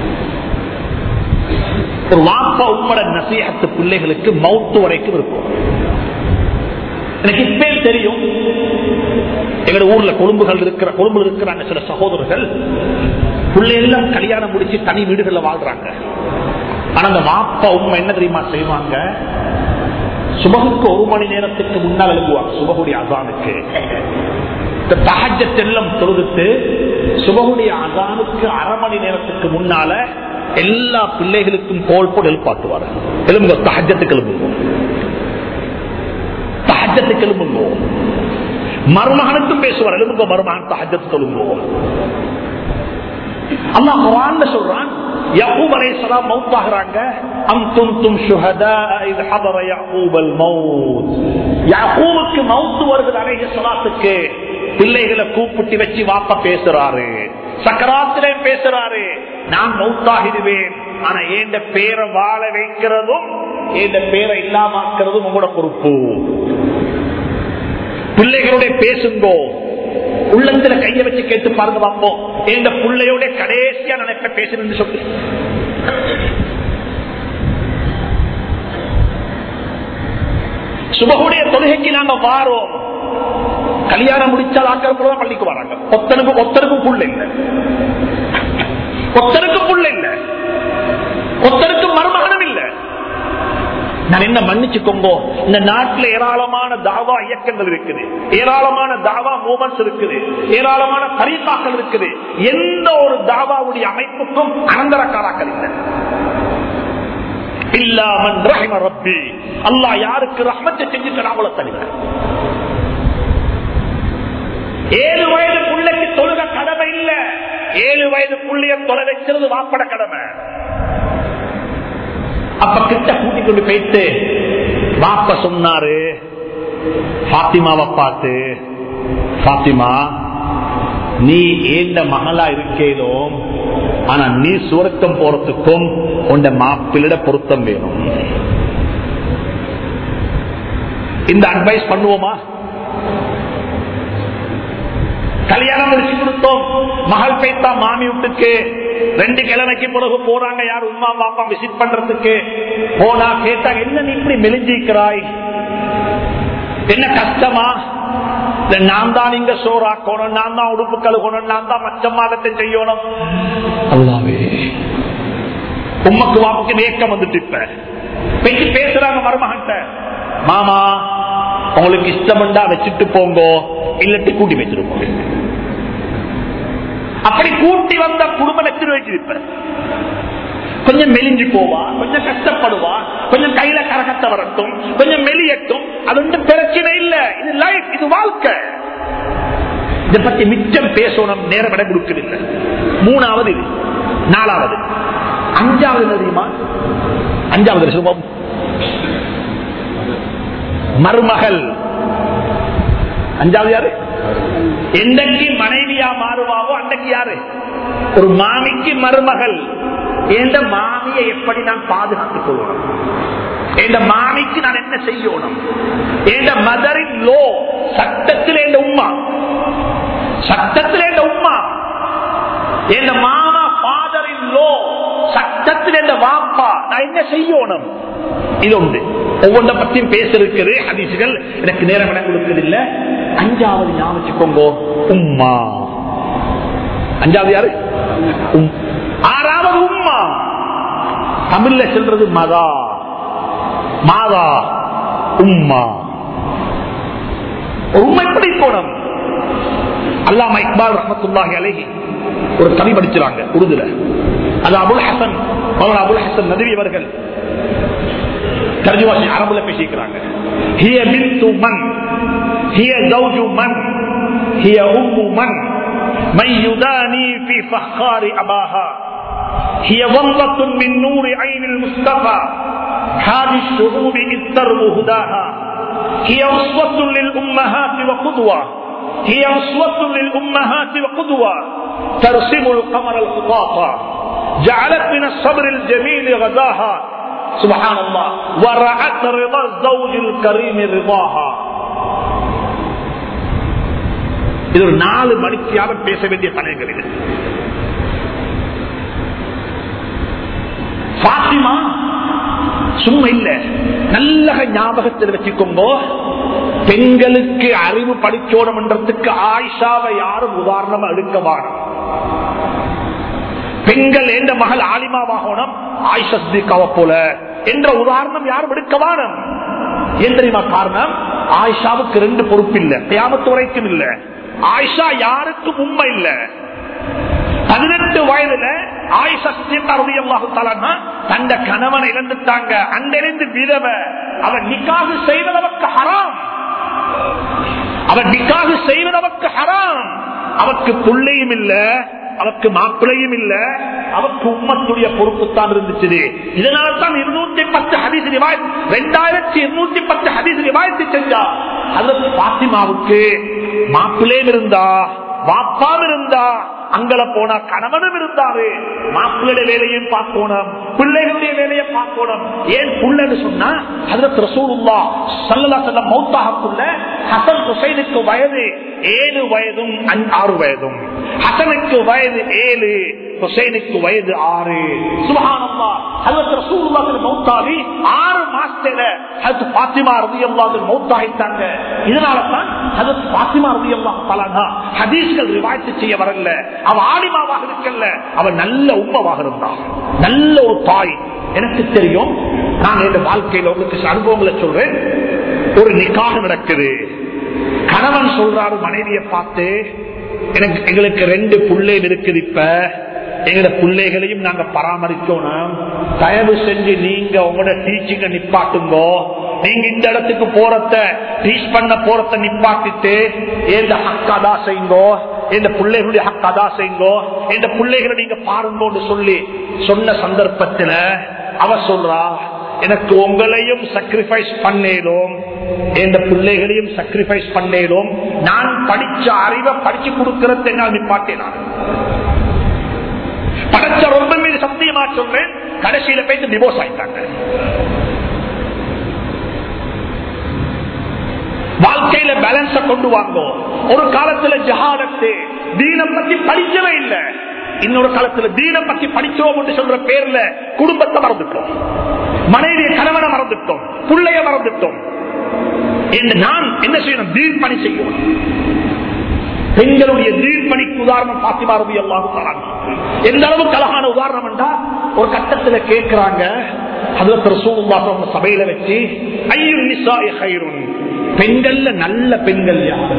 ஒரு வாப்பா உட்பட நசிஹத்து பிள்ளைகளுக்கு மௌத்து வரைக்கும் இருக்கும் எனக்கு இப்பே தெரியும் எங்க ஊர்ல கொழும்புகள் இருக்கிற கொழும்புல இருக்கிறாங்க சில சகோதரர்கள் பிள்ளைகள் கல்யாணம் முடிச்சு தனி வீடுகள்ல வாழ்றாங்க ஆனா அந்த வாப்பா உண்மை என்ன தெரியுமா செய்வாங்க சுபகுக்கு ஒரு மணி நேரத்துக்கு முன்னால் எழுதுவாங்க சுபகுடைய அசானுக்கு இந்த தகஜத்தெல்லாம் தொழுதுட்டு சுபகுடைய அசானுக்கு அரை மணி நேரத்துக்கு முன்னால எல்லா பிள்ளைகளுக்கும் கோல் போட்டு எழுப்பாட்டுவார் எலும்புங்க தகஜத்துக்கு எலும்புங்க தகஜத்துக்கு எலும்புங்க மருமகனுக்கும் பேசுவார் எழுதுங்க மருமகன் தகஜத்து தொழுங்குவோம் அல்லா குரான்ல சொல்றான் யகூப் அலைஹிஸ்ஸலாம் மவுத் ஆகுறாங்க அம் துன்தும் ஷுஹதா இத் ஹதர யகூப் அல் மவுத் யகூபுக்கு மவுத் வருது அலைஹிஸ்ஸலாத்துக்கு பிள்ளைகளை கூப்பிட்டு வச்சு வாப்ப பேசுறாரு சக்கராத்திலே பேசுறாரு நான் மவுத்தாகிடுவேன் ஆனா ஏண்ட பேரை வாழ வைக்கிறதும் ஏண்ட பேரை இல்லாமக்கிறதும் உங்களோட பொறுப்பு பிள்ளைகளுடைய பேசுங்கோ உள்ளத்துல கைய வச்சு கேட்டு பாருங்க பார்ப்போம் இந்த பிள்ளையோட கடைசியா நினைப்ப பேசணும்னு சொல்லி சுபகுடைய தொழுகைக்கு நாங்க வாரோம் கல்யாணம் முடிச்சால் ஆக்கிற கூட பள்ளிக்கு வராங்க ஒத்தனுக்கு ஒத்தனுக்கும் புள்ள இல்ல ஒத்தனுக்கும் புள்ள இல்ல ஒத்தனுக்கும் மருமகனும் இல்ல நான் என்ன மன்னிச்சுக்கோங்க இந்த நாட்டில் ஏராளமான தாவா இயக்கங்கள் இருக்குது ஏராளமான தாவா மூமெண்ட்ஸ் இருக்குது ஏராளமான தரிசாக்கள் இருக்குது எந்த ஒரு தாவாவுடைய அமைப்புக்கும் அனந்தரக்காராக்கள் இல்லை இல்லாமன் ரஹிம ரப்பி அல்லாஹ் யாருக்கு ரஹ்மத்தை செஞ்சுக்கிறாங்களோ தனிவர் ஏழு வயது பிள்ளைக்கு தொழுக கடமை இல்ல ஏழு வயது புள்ளைய தொலை வைக்கிறது வாப்பட கடமை அப்ப கிட்ட கூட்டிக் கொண்டு போயிட்டு வாப்ப சொன்னாரு பாத்திமாவை பார்த்து பாத்திமா நீ ஏந்த மகளா இருக்கேனோ ஆனா நீ சுவர்க்கம் போறதுக்கும் உண்ட மாப்பிள்ளிட பொருத்தம் வேணும் இந்த அட்வைஸ் பண்ணுவோமா கல்யாணம் முடிச்சு கொடுத்தோம் மகள் பைத்தா மாமி வீட்டுக்கு ரெண்டு கிழமைக்கு பிறகு போறாங்க யார் உமா பாப்பா விசிட் பண்றதுக்கு போனா கேட்டா என்ன நீ இப்படி மெலிஞ்சிக்கிறாய் என்ன கஷ்டமா இல்ல நான் தான் இங்க சோறாக்கணும் நான் தான் உடுப்பு கழுகணும் நான் தான் மச்ச மாதத்தை செய்யணும் அல்லாவே உம்மக்கு வாப்புக்கு வேக்கம் வந்துட்டு இப்ப பேசி பேசுறாங்க மருமகன்ட்ட மாமா உங்களுக்கு இஷ்டம்டா வச்சுட்டு போங்கோ இல்லட்டி கூட்டி வச்சிருப்போம் அப்படி கூட்டி வந்த குடும்பம் வச்சிரு வச்சிருப்ப கொஞ்சம் மெலிஞ்சு போவா கொஞ்சம் கஷ்டப்படுவா கொஞ்சம் கையில கரகத்தை வரட்டும் கொஞ்சம் மெலியட்டும் அது ஒன்றும் பிரச்சனை இல்ல இது லைஃப் இது வாழ்க்கை இதை பத்தி மிச்சம் பேசணும் நேரம் இடம் கொடுக்கவில்லை மூணாவது இது நாலாவது அஞ்சாவது என்ன தெரியுமா அஞ்சாவது சுபம் மருமகள் அஞ்சாவது யாரு என்னைக்கு மனைவியா மாறுவாவோ அன்னைக்கு யாரு ஒரு மாமிக்கு மருமகள் எந்த மாமியை எப்படி நான் பாதுகாத்துக் கொள்ளணும் எந்த மாமிக்கு நான் என்ன செய்யணும் எந்த மதரின் லோ சட்டத்தில் எந்த உமா சட்டத்தில் எந்த உமா எந்த மாமா ஃபாதரின் லோ சட்டத்தில் எந்த வாப்பா நான் என்ன செய்யணும் இது உண்டு ஒவ்வொன்றை பத்தியும் பேச இருக்குது ஹதீசுகள் எனக்கு நேரம் இடம் கொடுக்கறதில்லை அஞ்சாவது ஞாபகம் உம்மா அஞ்சாவது யாரு உம். ஆறாவது உம்மா தமிழ்ல சொல்றது மதா மாதா உம்மா ஒரு உண்மை எப்படி போனோம் அல்லாம இக்பால் ரஹமத்துல்லாஹி அலைஹி ஒரு கவி படிச்சாங்க உருதுல அது அபுல் ஹசன் மௌலானா அபுல் ஹசன் நதுவி அவர்கள் தர்ஜுமாசி அரபுல பேசிக்கிறாங்க ஹிய பிந்து மன் ஹிய ஜௌஜு மன் ஹிய உம்மு மன் من يداني في فخار أباها هي ومضة من نور عين المصطفى هذه الشعوب إذ تربو هداها هي أسوة للأمهات وقدوة هي أسوة للأمهات وقدوة ترسم القمر الخطاطا جعلت من الصبر الجميل غداها سبحان الله ورعت رضا الزوج الكريم رضاها இது ஒரு நாலு மணித்தியாக பேச வேண்டிய தலைகள் இது பாத்திமா சும்மா இல்ல நல்ல ஞாபகத்தில் வச்சுக்கோங்க பெண்களுக்கு அறிவு படிச்சோடம் என்றதுக்கு ஆயிஷாவை யாரும் உதாரணமா எடுக்க வானம் பெண்கள் என்ற மகள் ஆலிமாவாகணும் ஆயிஷாவை போல என்ற உதாரணம் யாரும் எடுக்க வானம் ஏன் தெரியுமா காரணம் ஆயிஷாவுக்கு ரெண்டு பொறுப்பு இல்ல கியாமத்து வரைக்கும் இல்ல ஆயிஷா யாருக்கும் உண்மை இல்ல பதினெட்டு வயதுல ஆயிஷா தந்த கணவனை இழந்துட்டாங்க அங்கிருந்து விதவ அவன் நிக்காக செய்வதற்கு ஹராம் அவன் நிக்காக செய்வதற்கு ஹராம் அவருக்கு புள்ளையும் இல்ல அவருக்கு மாப்பிளையும் இல்ல அவருக்கு உம்மத்துடைய பொறுப்பு தான் இருந்துச்சு இதனால தான் இருநூத்தி பத்து ஹதீஸ் ரிவாய் ரெண்டாயிரத்தி இருநூத்தி பத்து ஹதீஸ் ரிவாயத்தை செஞ்சா அதற்கு பாத்திமாவுக்கு மாப்பிள்ளையும் இருந்தா வாப்பாவும் இருந்தா அங்கல போனா கணவனும் இருந்தாரு மாப்பிள்ளைய வேலையும் பார்க்கணும் பிள்ளைகளுடைய வேலையை பார்க்கணும் ஏன் புள்ளன்னு சொன்னா அதுல ரசூலுல்லா சல்லா செல்ல மௌத்தாகக்குள்ள ஹசன் ஹுசைனுக்கு வயது ஏழு வயதும் ஆறு வயதும் ஹசனுக்கு வயது ஏழு ஹுசைனுக்கு வயது ஆறு சுபஹானல்லா ஹஜரத் ரசூலுல்லாஹி மௌத்தாவி ஆறு மாசத்துல ஹஜரத் பாத்திமா ரலியல்லாஹு மௌத்தாயிட்டாங்க இதனால தான் ஹஜரத் பாத்திமா ரலியல்லாஹு தஆலா ஹதீஸ்கள் ரிவாயத் செய்ய வரல அவ ஆலிமாவாக இருக்கல்ல அவ நல்ல உம்மவாக இருந்தா நல்ல ஒரு தாய் எனக்கு தெரியும் நான் இந்த வாழ்க்கையில உங்களுக்கு அனுபவங்களை சொல்றேன் ஒரு நிக்காக நடக்குது கணவன் சொல்றாரு மனைவியை பார்த்து எனக்கு எங்களுக்கு ரெண்டு பிள்ளைகள் இருக்குது இப்ப எங்களோட பிள்ளைகளையும் நாங்க பராமரிச்சோம்னா தயவு செஞ்சு நீங்க உங்களோட டீச்சிங்க நிப்பாட்டுங்கோ நீங்க இந்த இடத்துக்கு போறத டீச் பண்ண போறத நிப்பாட்டிட்டு எந்த ஹக்காதா செய்யுங்கோ எந்த பிள்ளைகளுடைய ஹக்காதா செய்யுங்கோ எந்த பிள்ளைகளை நீங்க பாருங்கோன்னு சொல்லி சொன்ன சந்தர்ப்பத்துல அவ சொல்றா எனக்கு உங்களையும் சாக்ரிஃபைஸ் பண்ணேலும் எந்த பிள்ளைகளையும் சாக்ரிஃபைஸ் பண்ணேலும் நான் படிச்ச அறிவை படிச்சு கொடுக்கறது என்னால் நிப்பாட்டேன் நான் படைச்ச ரொம்ப மீது சத்தியமா சொல்றேன் கடைசியில போயிட்டு டிவோர்ஸ் ஆயிட்டாங்க வாழ்க்கையில பேலன்ஸ கொண்டு வாங்கோ ஒரு காலத்துல ஜஹாதத்து தீன பத்தி படிக்கவே இல்லை இன்னொரு காலத்துல தீன பத்தி படிச்சோம் என்று சொல்ற பேர்ல குடும்பத்தை மறந்துட்டோம் மனைவிய கணவனை மறந்துட்டோம் பிள்ளைய மறந்துட்டோம் என்று நான் என்ன செய்யணும் தீர் பணி செய்யணும் பெண்களுடைய நீர் பணிக்கு உதாரணம் பாத்திமா ரவி எல்லாம் தராங்க எந்த அளவுக்கு அழகான உதாரணம் என்றா ஒரு கட்டத்துல கேட்கிறாங்க அதுல சூழ்நிலை சபையில வச்சு ஐயும் நிசாய் ஹைருன் பெண்கள்ல நல்ல பெண்கள் யாரு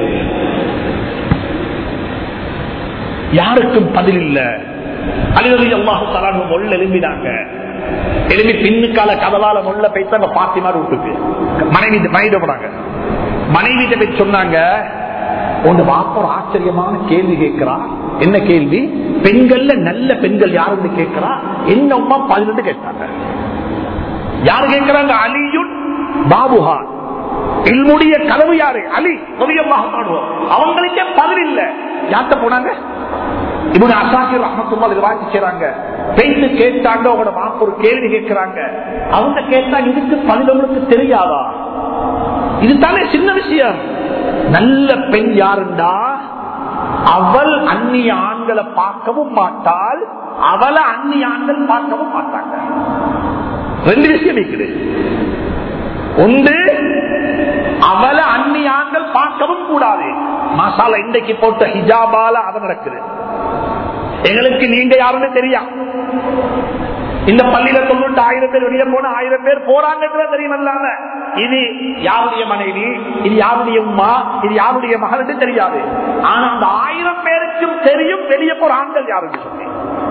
யாருக்கும் பதில் இல்ல அலிரவி அல்லாஹு தலாங்க மொள்ள எழும்பினாங்க எழுப்பி பின்னுக்கால கதவால மொள்ள போய்த்தாங்க பாத்திமா வீட்டுக்கு மனைவி மனைவி போனாங்க மனைவி போய் சொன்னாங்க உங்க வாப்ப ஒரு ஆச்சரியமான கேள்வி கேட்கிறா என்ன கேள்வி பெண்கள்ல நல்ல பெண்கள் யாருன்னு கேட்கிறா என்ன அம்மா பதினெட்டு கேட்டாங்க யாரு கேட்கிறாங்க அலியுன் பாபுஹா இல்முடைய கனவு யாரு அலி தொழியமாக பாடுவோம் அவங்களுக்கே பதில் இல்ல யார்கிட்ட போனாங்க இவங்க அசாக்கிர் அஹமத்துமால் இது வாங்கி செய்றாங்க பெண்ணு கேட்டாங்க உங்களோட மாப்பு ஒரு கேள்வி கேட்கிறாங்க அவங்க கேட்டா இதுக்கு பதில் உங்களுக்கு தெரியாதா இதுதானே சின்ன விஷயம் நல்ல பெண் யாருண்டா அவள் அந்நிய ஆண்களை பார்க்கவும் மாட்டாள் அவளை அந்நிய ஆண்கள் பார்க்கவும் மாட்டாங்க ரெண்டு விஷயம் இருக்குது ஒன்று அவளை அந்நிய ஆண்கள் பார்க்கவும் கூடாது மசாலா இன்றைக்கு போட்ட ஹிஜாபால அது நடக்குது எங்களுக்கு நீங்க யாருன்னு தெரியா இந்த பள்ளியில தொண்ணூற்றி ஆயிரம் பேர் வெளியே போன ஆயிரம் பேர் போறாங்க தெரியுமல்லாம இது யாருடைய மனைவி இது யாருடைய உமா இது யாருடைய மகள் தெரியாது ஆனா அந்த ஆயிரம் பேருக்கும் தெரியும் வெளியே போற ஆண்கள் யாருன்னு சொல்லி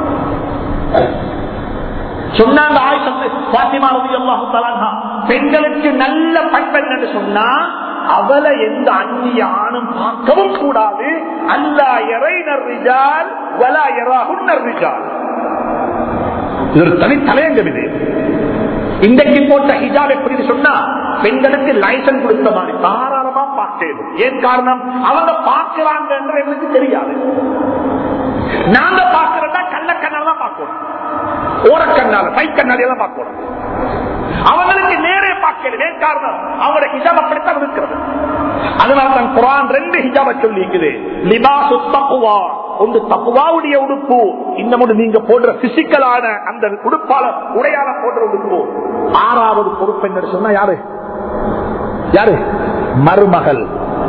சொன்னாங்க பெண்களுக்கு நல்ல பண்பெண் என்று சொன்னா அவளை எந்த அந்நிய ஆணும் பார்க்கவும் கூடாது அல்லா இறைனர் ரிஜால் வலா எராகுன்னர் ரிஜால் இது ஒரு தனி தலையங்கம் இது இன்றைக்கு போட்ட ஹிஜாப் எப்படி சொன்னா பெண்களுக்கு லைசன்ஸ் கொடுத்த மாதிரி தாராளமா பார்க்கணும் ஏன் காரணம் அவங்க பார்க்கிறாங்க என்று எங்களுக்கு தெரியாது நாங்க பார்க்கிறதா கள்ள கண்ணால தான் பார்க்கணும் ஓரக்கண்ணால பை கண்ணாடியெல்லாம் பார்க்கணும் அவங்களுக்கு நேரே பார்க்கணும் ஏன் காரணம் அவங்களோட ஹிஜாப் அப்படித்தான் இருக்கிறது அதனால தான் குரான் ரெண்டு ஹிஜாப சொல்லிக்குது லிபாசு தப்புவா ஒன்று தப்புவாவுடைய உடுப்பு இன்னமும் நீங்க போடுற பிசிக்கலான அந்த உடுப்பால உடையால போடுற உடுப்பு ஆறாவது பொறுப்பு என்ன சொன்னா யாரு யாரு மருமகள்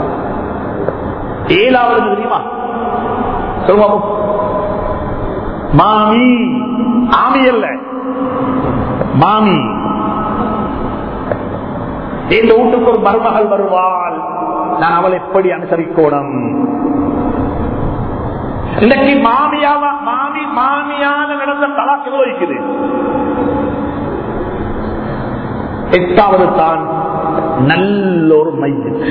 ஏழாவது தெரியுமா சொல்லுவோம் மாமி ஆமி அல்ல மாமி இந்த வீட்டுக்கு ஒரு மருமகள் வருவாள் நான் அவளை எப்படி அனுசரிக்கோணும் இன்னைக்கு மாமியாவ மாமி மாமியான நடந்த தலாக்கு இருக்குது எட்டாவது தான் நல்ல ஒரு மையத்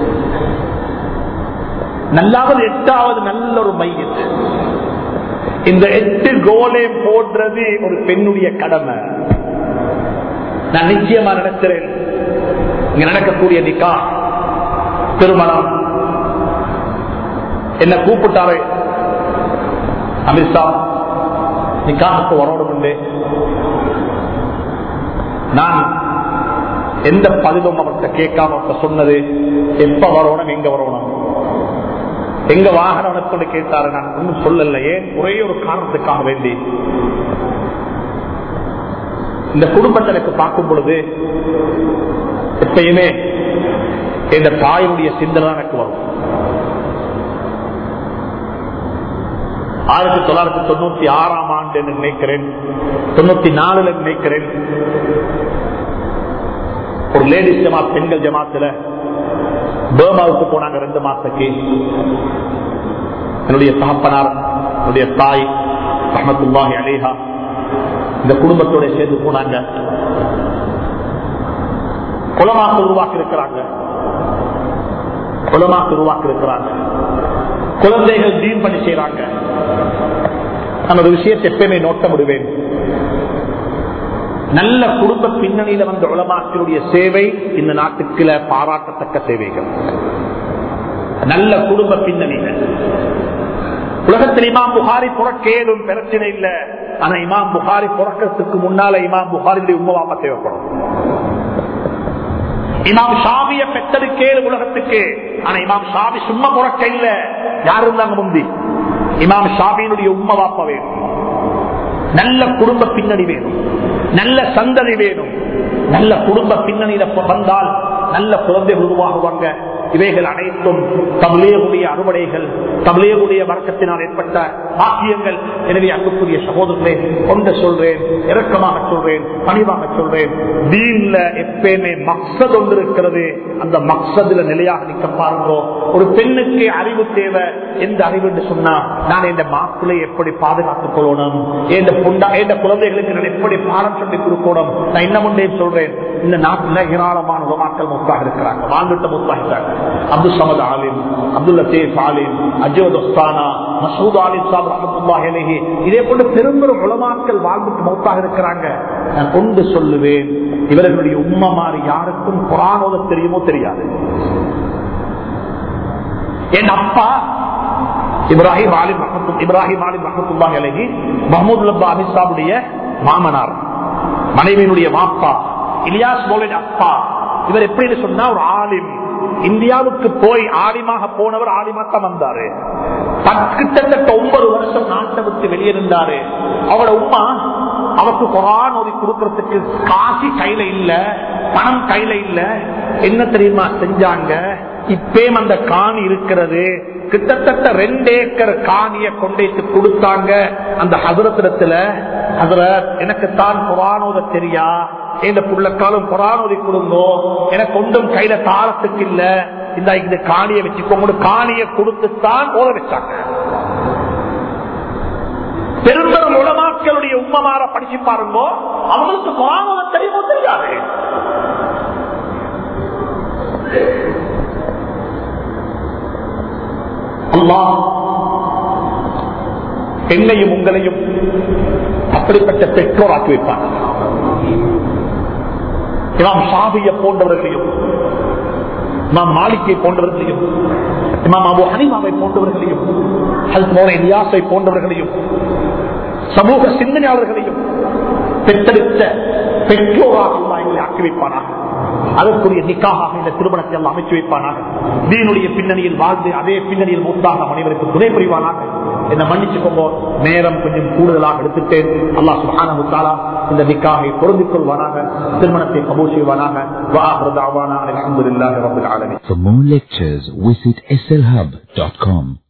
நல்லாவது எட்டாவது நல்ல ஒரு மையத் இந்த எட்டு கோலை போடுறது ஒரு பெண்ணுடைய கடமை நான் நிச்சயமா நினைக்கிறேன் இங்க நடக்கக்கூடிய நிக்கா திருமணம் என்ன கூப்பிட்டாரு அமித்ஷா நிக்காவுக்கு வரணும் நான் எந்த பதிலும் அவர்கிட்ட கேட்காம அவர்கிட்ட சொன்னது எப்ப வரணும் எங்க வரணும் எங்க வாகனத்தோடு கேட்டாரு நான் ஒன்றும் சொல்லல ஏன் ஒரே ஒரு காரணத்துக்காக வேண்டி இந்த குடும்பத்தை எனக்கு பார்க்கும் பொழுது எப்பயுமே இந்த தாயுடைய சிந்தனை எனக்கு வரும் ஆயிரத்தி தொள்ளாயிரத்தி தொண்ணூத்தி ஆறாம் ஆண்டு நினைக்கிறேன் தொண்ணூத்தி நாலுல நினைக்கிறேன் ஒரு லேடிஸ் ஜமாத் பெண்கள் ஜமாத்துல பேர்மாவுக்கு போனாங்க ரெண்டு மாசத்துக்கு என்னுடைய தகப்பனார் என்னுடைய தாய் ரஹமத்துல்லாஹி அலேஹா இந்த குடும்பத்தோட சேர்ந்து போனாங்க குலமாக்கு உருவாக்கி இருக்கிறாங்க குலமாக்கு உருவாக்கி இருக்கிறாங்க குழந்தைகள் தீன் பண்ணி செய்யறாங்க நான் ஒரு விஷயத்தை எப்பயுமே நோட்ட முடிவேன் நல்ல குடும்ப பின்னணியில வந்த உலமாக்களுடைய சேவை இந்த நாட்டுக்குள்ள பாராட்டத்தக்க சேவைகள் நல்ல குடும்ப பின்னணியில உலகத்தில் இமாம் புகாரி புறக்கேதும் பிரச்சனை இல்ல ஆனா இமாம் புகாரி புறக்கிறதுக்கு முன்னால இமாம் புகாரியுடைய உண்மவாப்ப தேவைப்படும் இமாம் ஷாபிய பெற்றெடுக்கேது உலகத்துக்கு ஆனா இமாம் ஷாபி சும்மா புறக்க இல்ல யாரு இருந்தாங்க முந்தி இமாம் ஷாபியினுடைய உண்மை வாப்ப வேணும் நல்ல குடும்ப பின்னணி வேணும் நல்ல சந்ததி வேணும் நல்ல குடும்ப பின்னணியில வந்தால் நல்ல குழந்தைகள் உருவாகுவாங்க இவைகள் அனைத்தும் தமிழேகுடைய அறுவடைகள் தமிழேகுடைய வர்க்கத்தினால் ஏற்பட்ட பாக்கியங்கள் எனவே அன்புக்குரிய சகோதரர்களே கொண்டு சொல்றேன் இறக்கமாக சொல்றேன் பணிவாக சொல்றேன் தீன்ல எப்பயுமே மக்சத் ஒன்று இருக்கிறது அந்த மக்சதுல நிலையாக நிற்க பாருங்கோ ஒரு பெண்ணுக்கு அறிவு தேவை எந்த அறிவு என்று சொன்னா நான் இந்த மாப்பிளை எப்படி பாதுகாத்துக் கொள்ளணும் எந்த புண்டா எந்த குழந்தைகளுக்கு நான் எப்படி பாடம் சொல்லி கொடுக்கணும் நான் இன்னும் ஒன்றே சொல்றேன் இந்த நாட்டில் ஏராளமான உலமாக்கள் முத்தாக இருக்கிறாங்க வாழ்ந்துட்ட முத்தாக அப்துல் சமத் ஆலிம் அப்துல் லத்தீப் ஆலிம் அஜோத் ஒஸ்தானா மசூத் ஆலிம் சாப் ரஹமத்துல்லாஹி அலைஹி இதே போன்று பெரும்பெரும் உலமாக்கள் வாழ்ந்துட்டு மௌத்தாக இருக்கிறாங்க நான் கொண்டு சொல்லுவேன் இவர்களுடைய உண்மை மாறி யாருக்கும் புறானோத தெரியுமோ தெரியாது என் அப்பா இப்ராஹிம் ஆலிம் இப்ராஹிம் ஆலிம் ரஹமத்துல்லாஹி அலைஹி மஹமூத் லப்பா அமித்ஷாவுடைய மாமனார் மனைவியினுடைய மாப்பா இலியாஸ் மோலின் அப்பா இவர் எப்படின்னு சொன்னா ஒரு ஆலிம் இந்தியாவுக்கு போய் ஆலிமாக போனவர் ஆலிமாத்தான் வந்தாரு கிட்டத்தட்ட ஒன்பது வருஷம் நாட்டை விட்டு வெளியிருந்தாரு அவரோட உமா அவருக்கு குரான் ஓதி கொடுக்கறதுக்கு காசி கையில இல்ல பணம் கையில இல்ல என்ன தெரியுமா செஞ்சாங்க இப்பேம் அந்த காணி இருக்கிறது கிட்டத்தட்ட ரெண்டு ஏக்கர் காணிய கொண்டைத்து கொடுத்தாங்க அந்த ஹசரத்திடத்துல அதுல எனக்கு தான் புறானோத தெரியா இந்த புள்ளக்காலம் புறானோதி கொடுங்கோ எனக்கு ஒன்றும் கையில தாரத்துக்கு இல்ல இந்த இந்த காணியை வச்சுக்கோங்க காணிய கொடுத்துத்தான் ஓத வச்சாங்க பெரும்பெரும் உலமாக்களுடைய உம்மமார படிச்சு பாருங்கோ அவங்களுக்கு புறானோத தெரியுமோ தெரியாது அல்லாஹ் என்னையும் உங்களையும் அப்படிப்பட்ட பெற்றோர் ஆக்கி வைப்பார் இமாம் ஷாபிய போன்றவர்களையும் இமாம் மாளிகை போன்றவர்களையும் இமாம் அபு ஹனிமாவை போன்றவர்களையும் இலியாசை போன்றவர்களையும் சமூக சிந்தனையாளர்களையும் பெற்றெடுத்த பெற்றோராக எங்களை ஆக்கி வைப்பானாக அதற்குரிய நிக்காக இந்த திருமணத்தை எல்லாம் அமைச்சு வைப்பானாக தீனுடைய பின்னணியில் வாழ்ந்து அதே பின்னணியில் மூத்தாக அனைவருக்கு துணை புரிவானாக என்னை மன்னிச்சுக்கோங்க நேரம் கொஞ்சம் கூடுதலாக எடுத்துட்டேன் அல்லா சுகானா இந்த நிக்காகை பொருந்திக் கொள்வானாக திருமணத்தை கபூர் செய்வானாக For more lectures, visit slhub.com.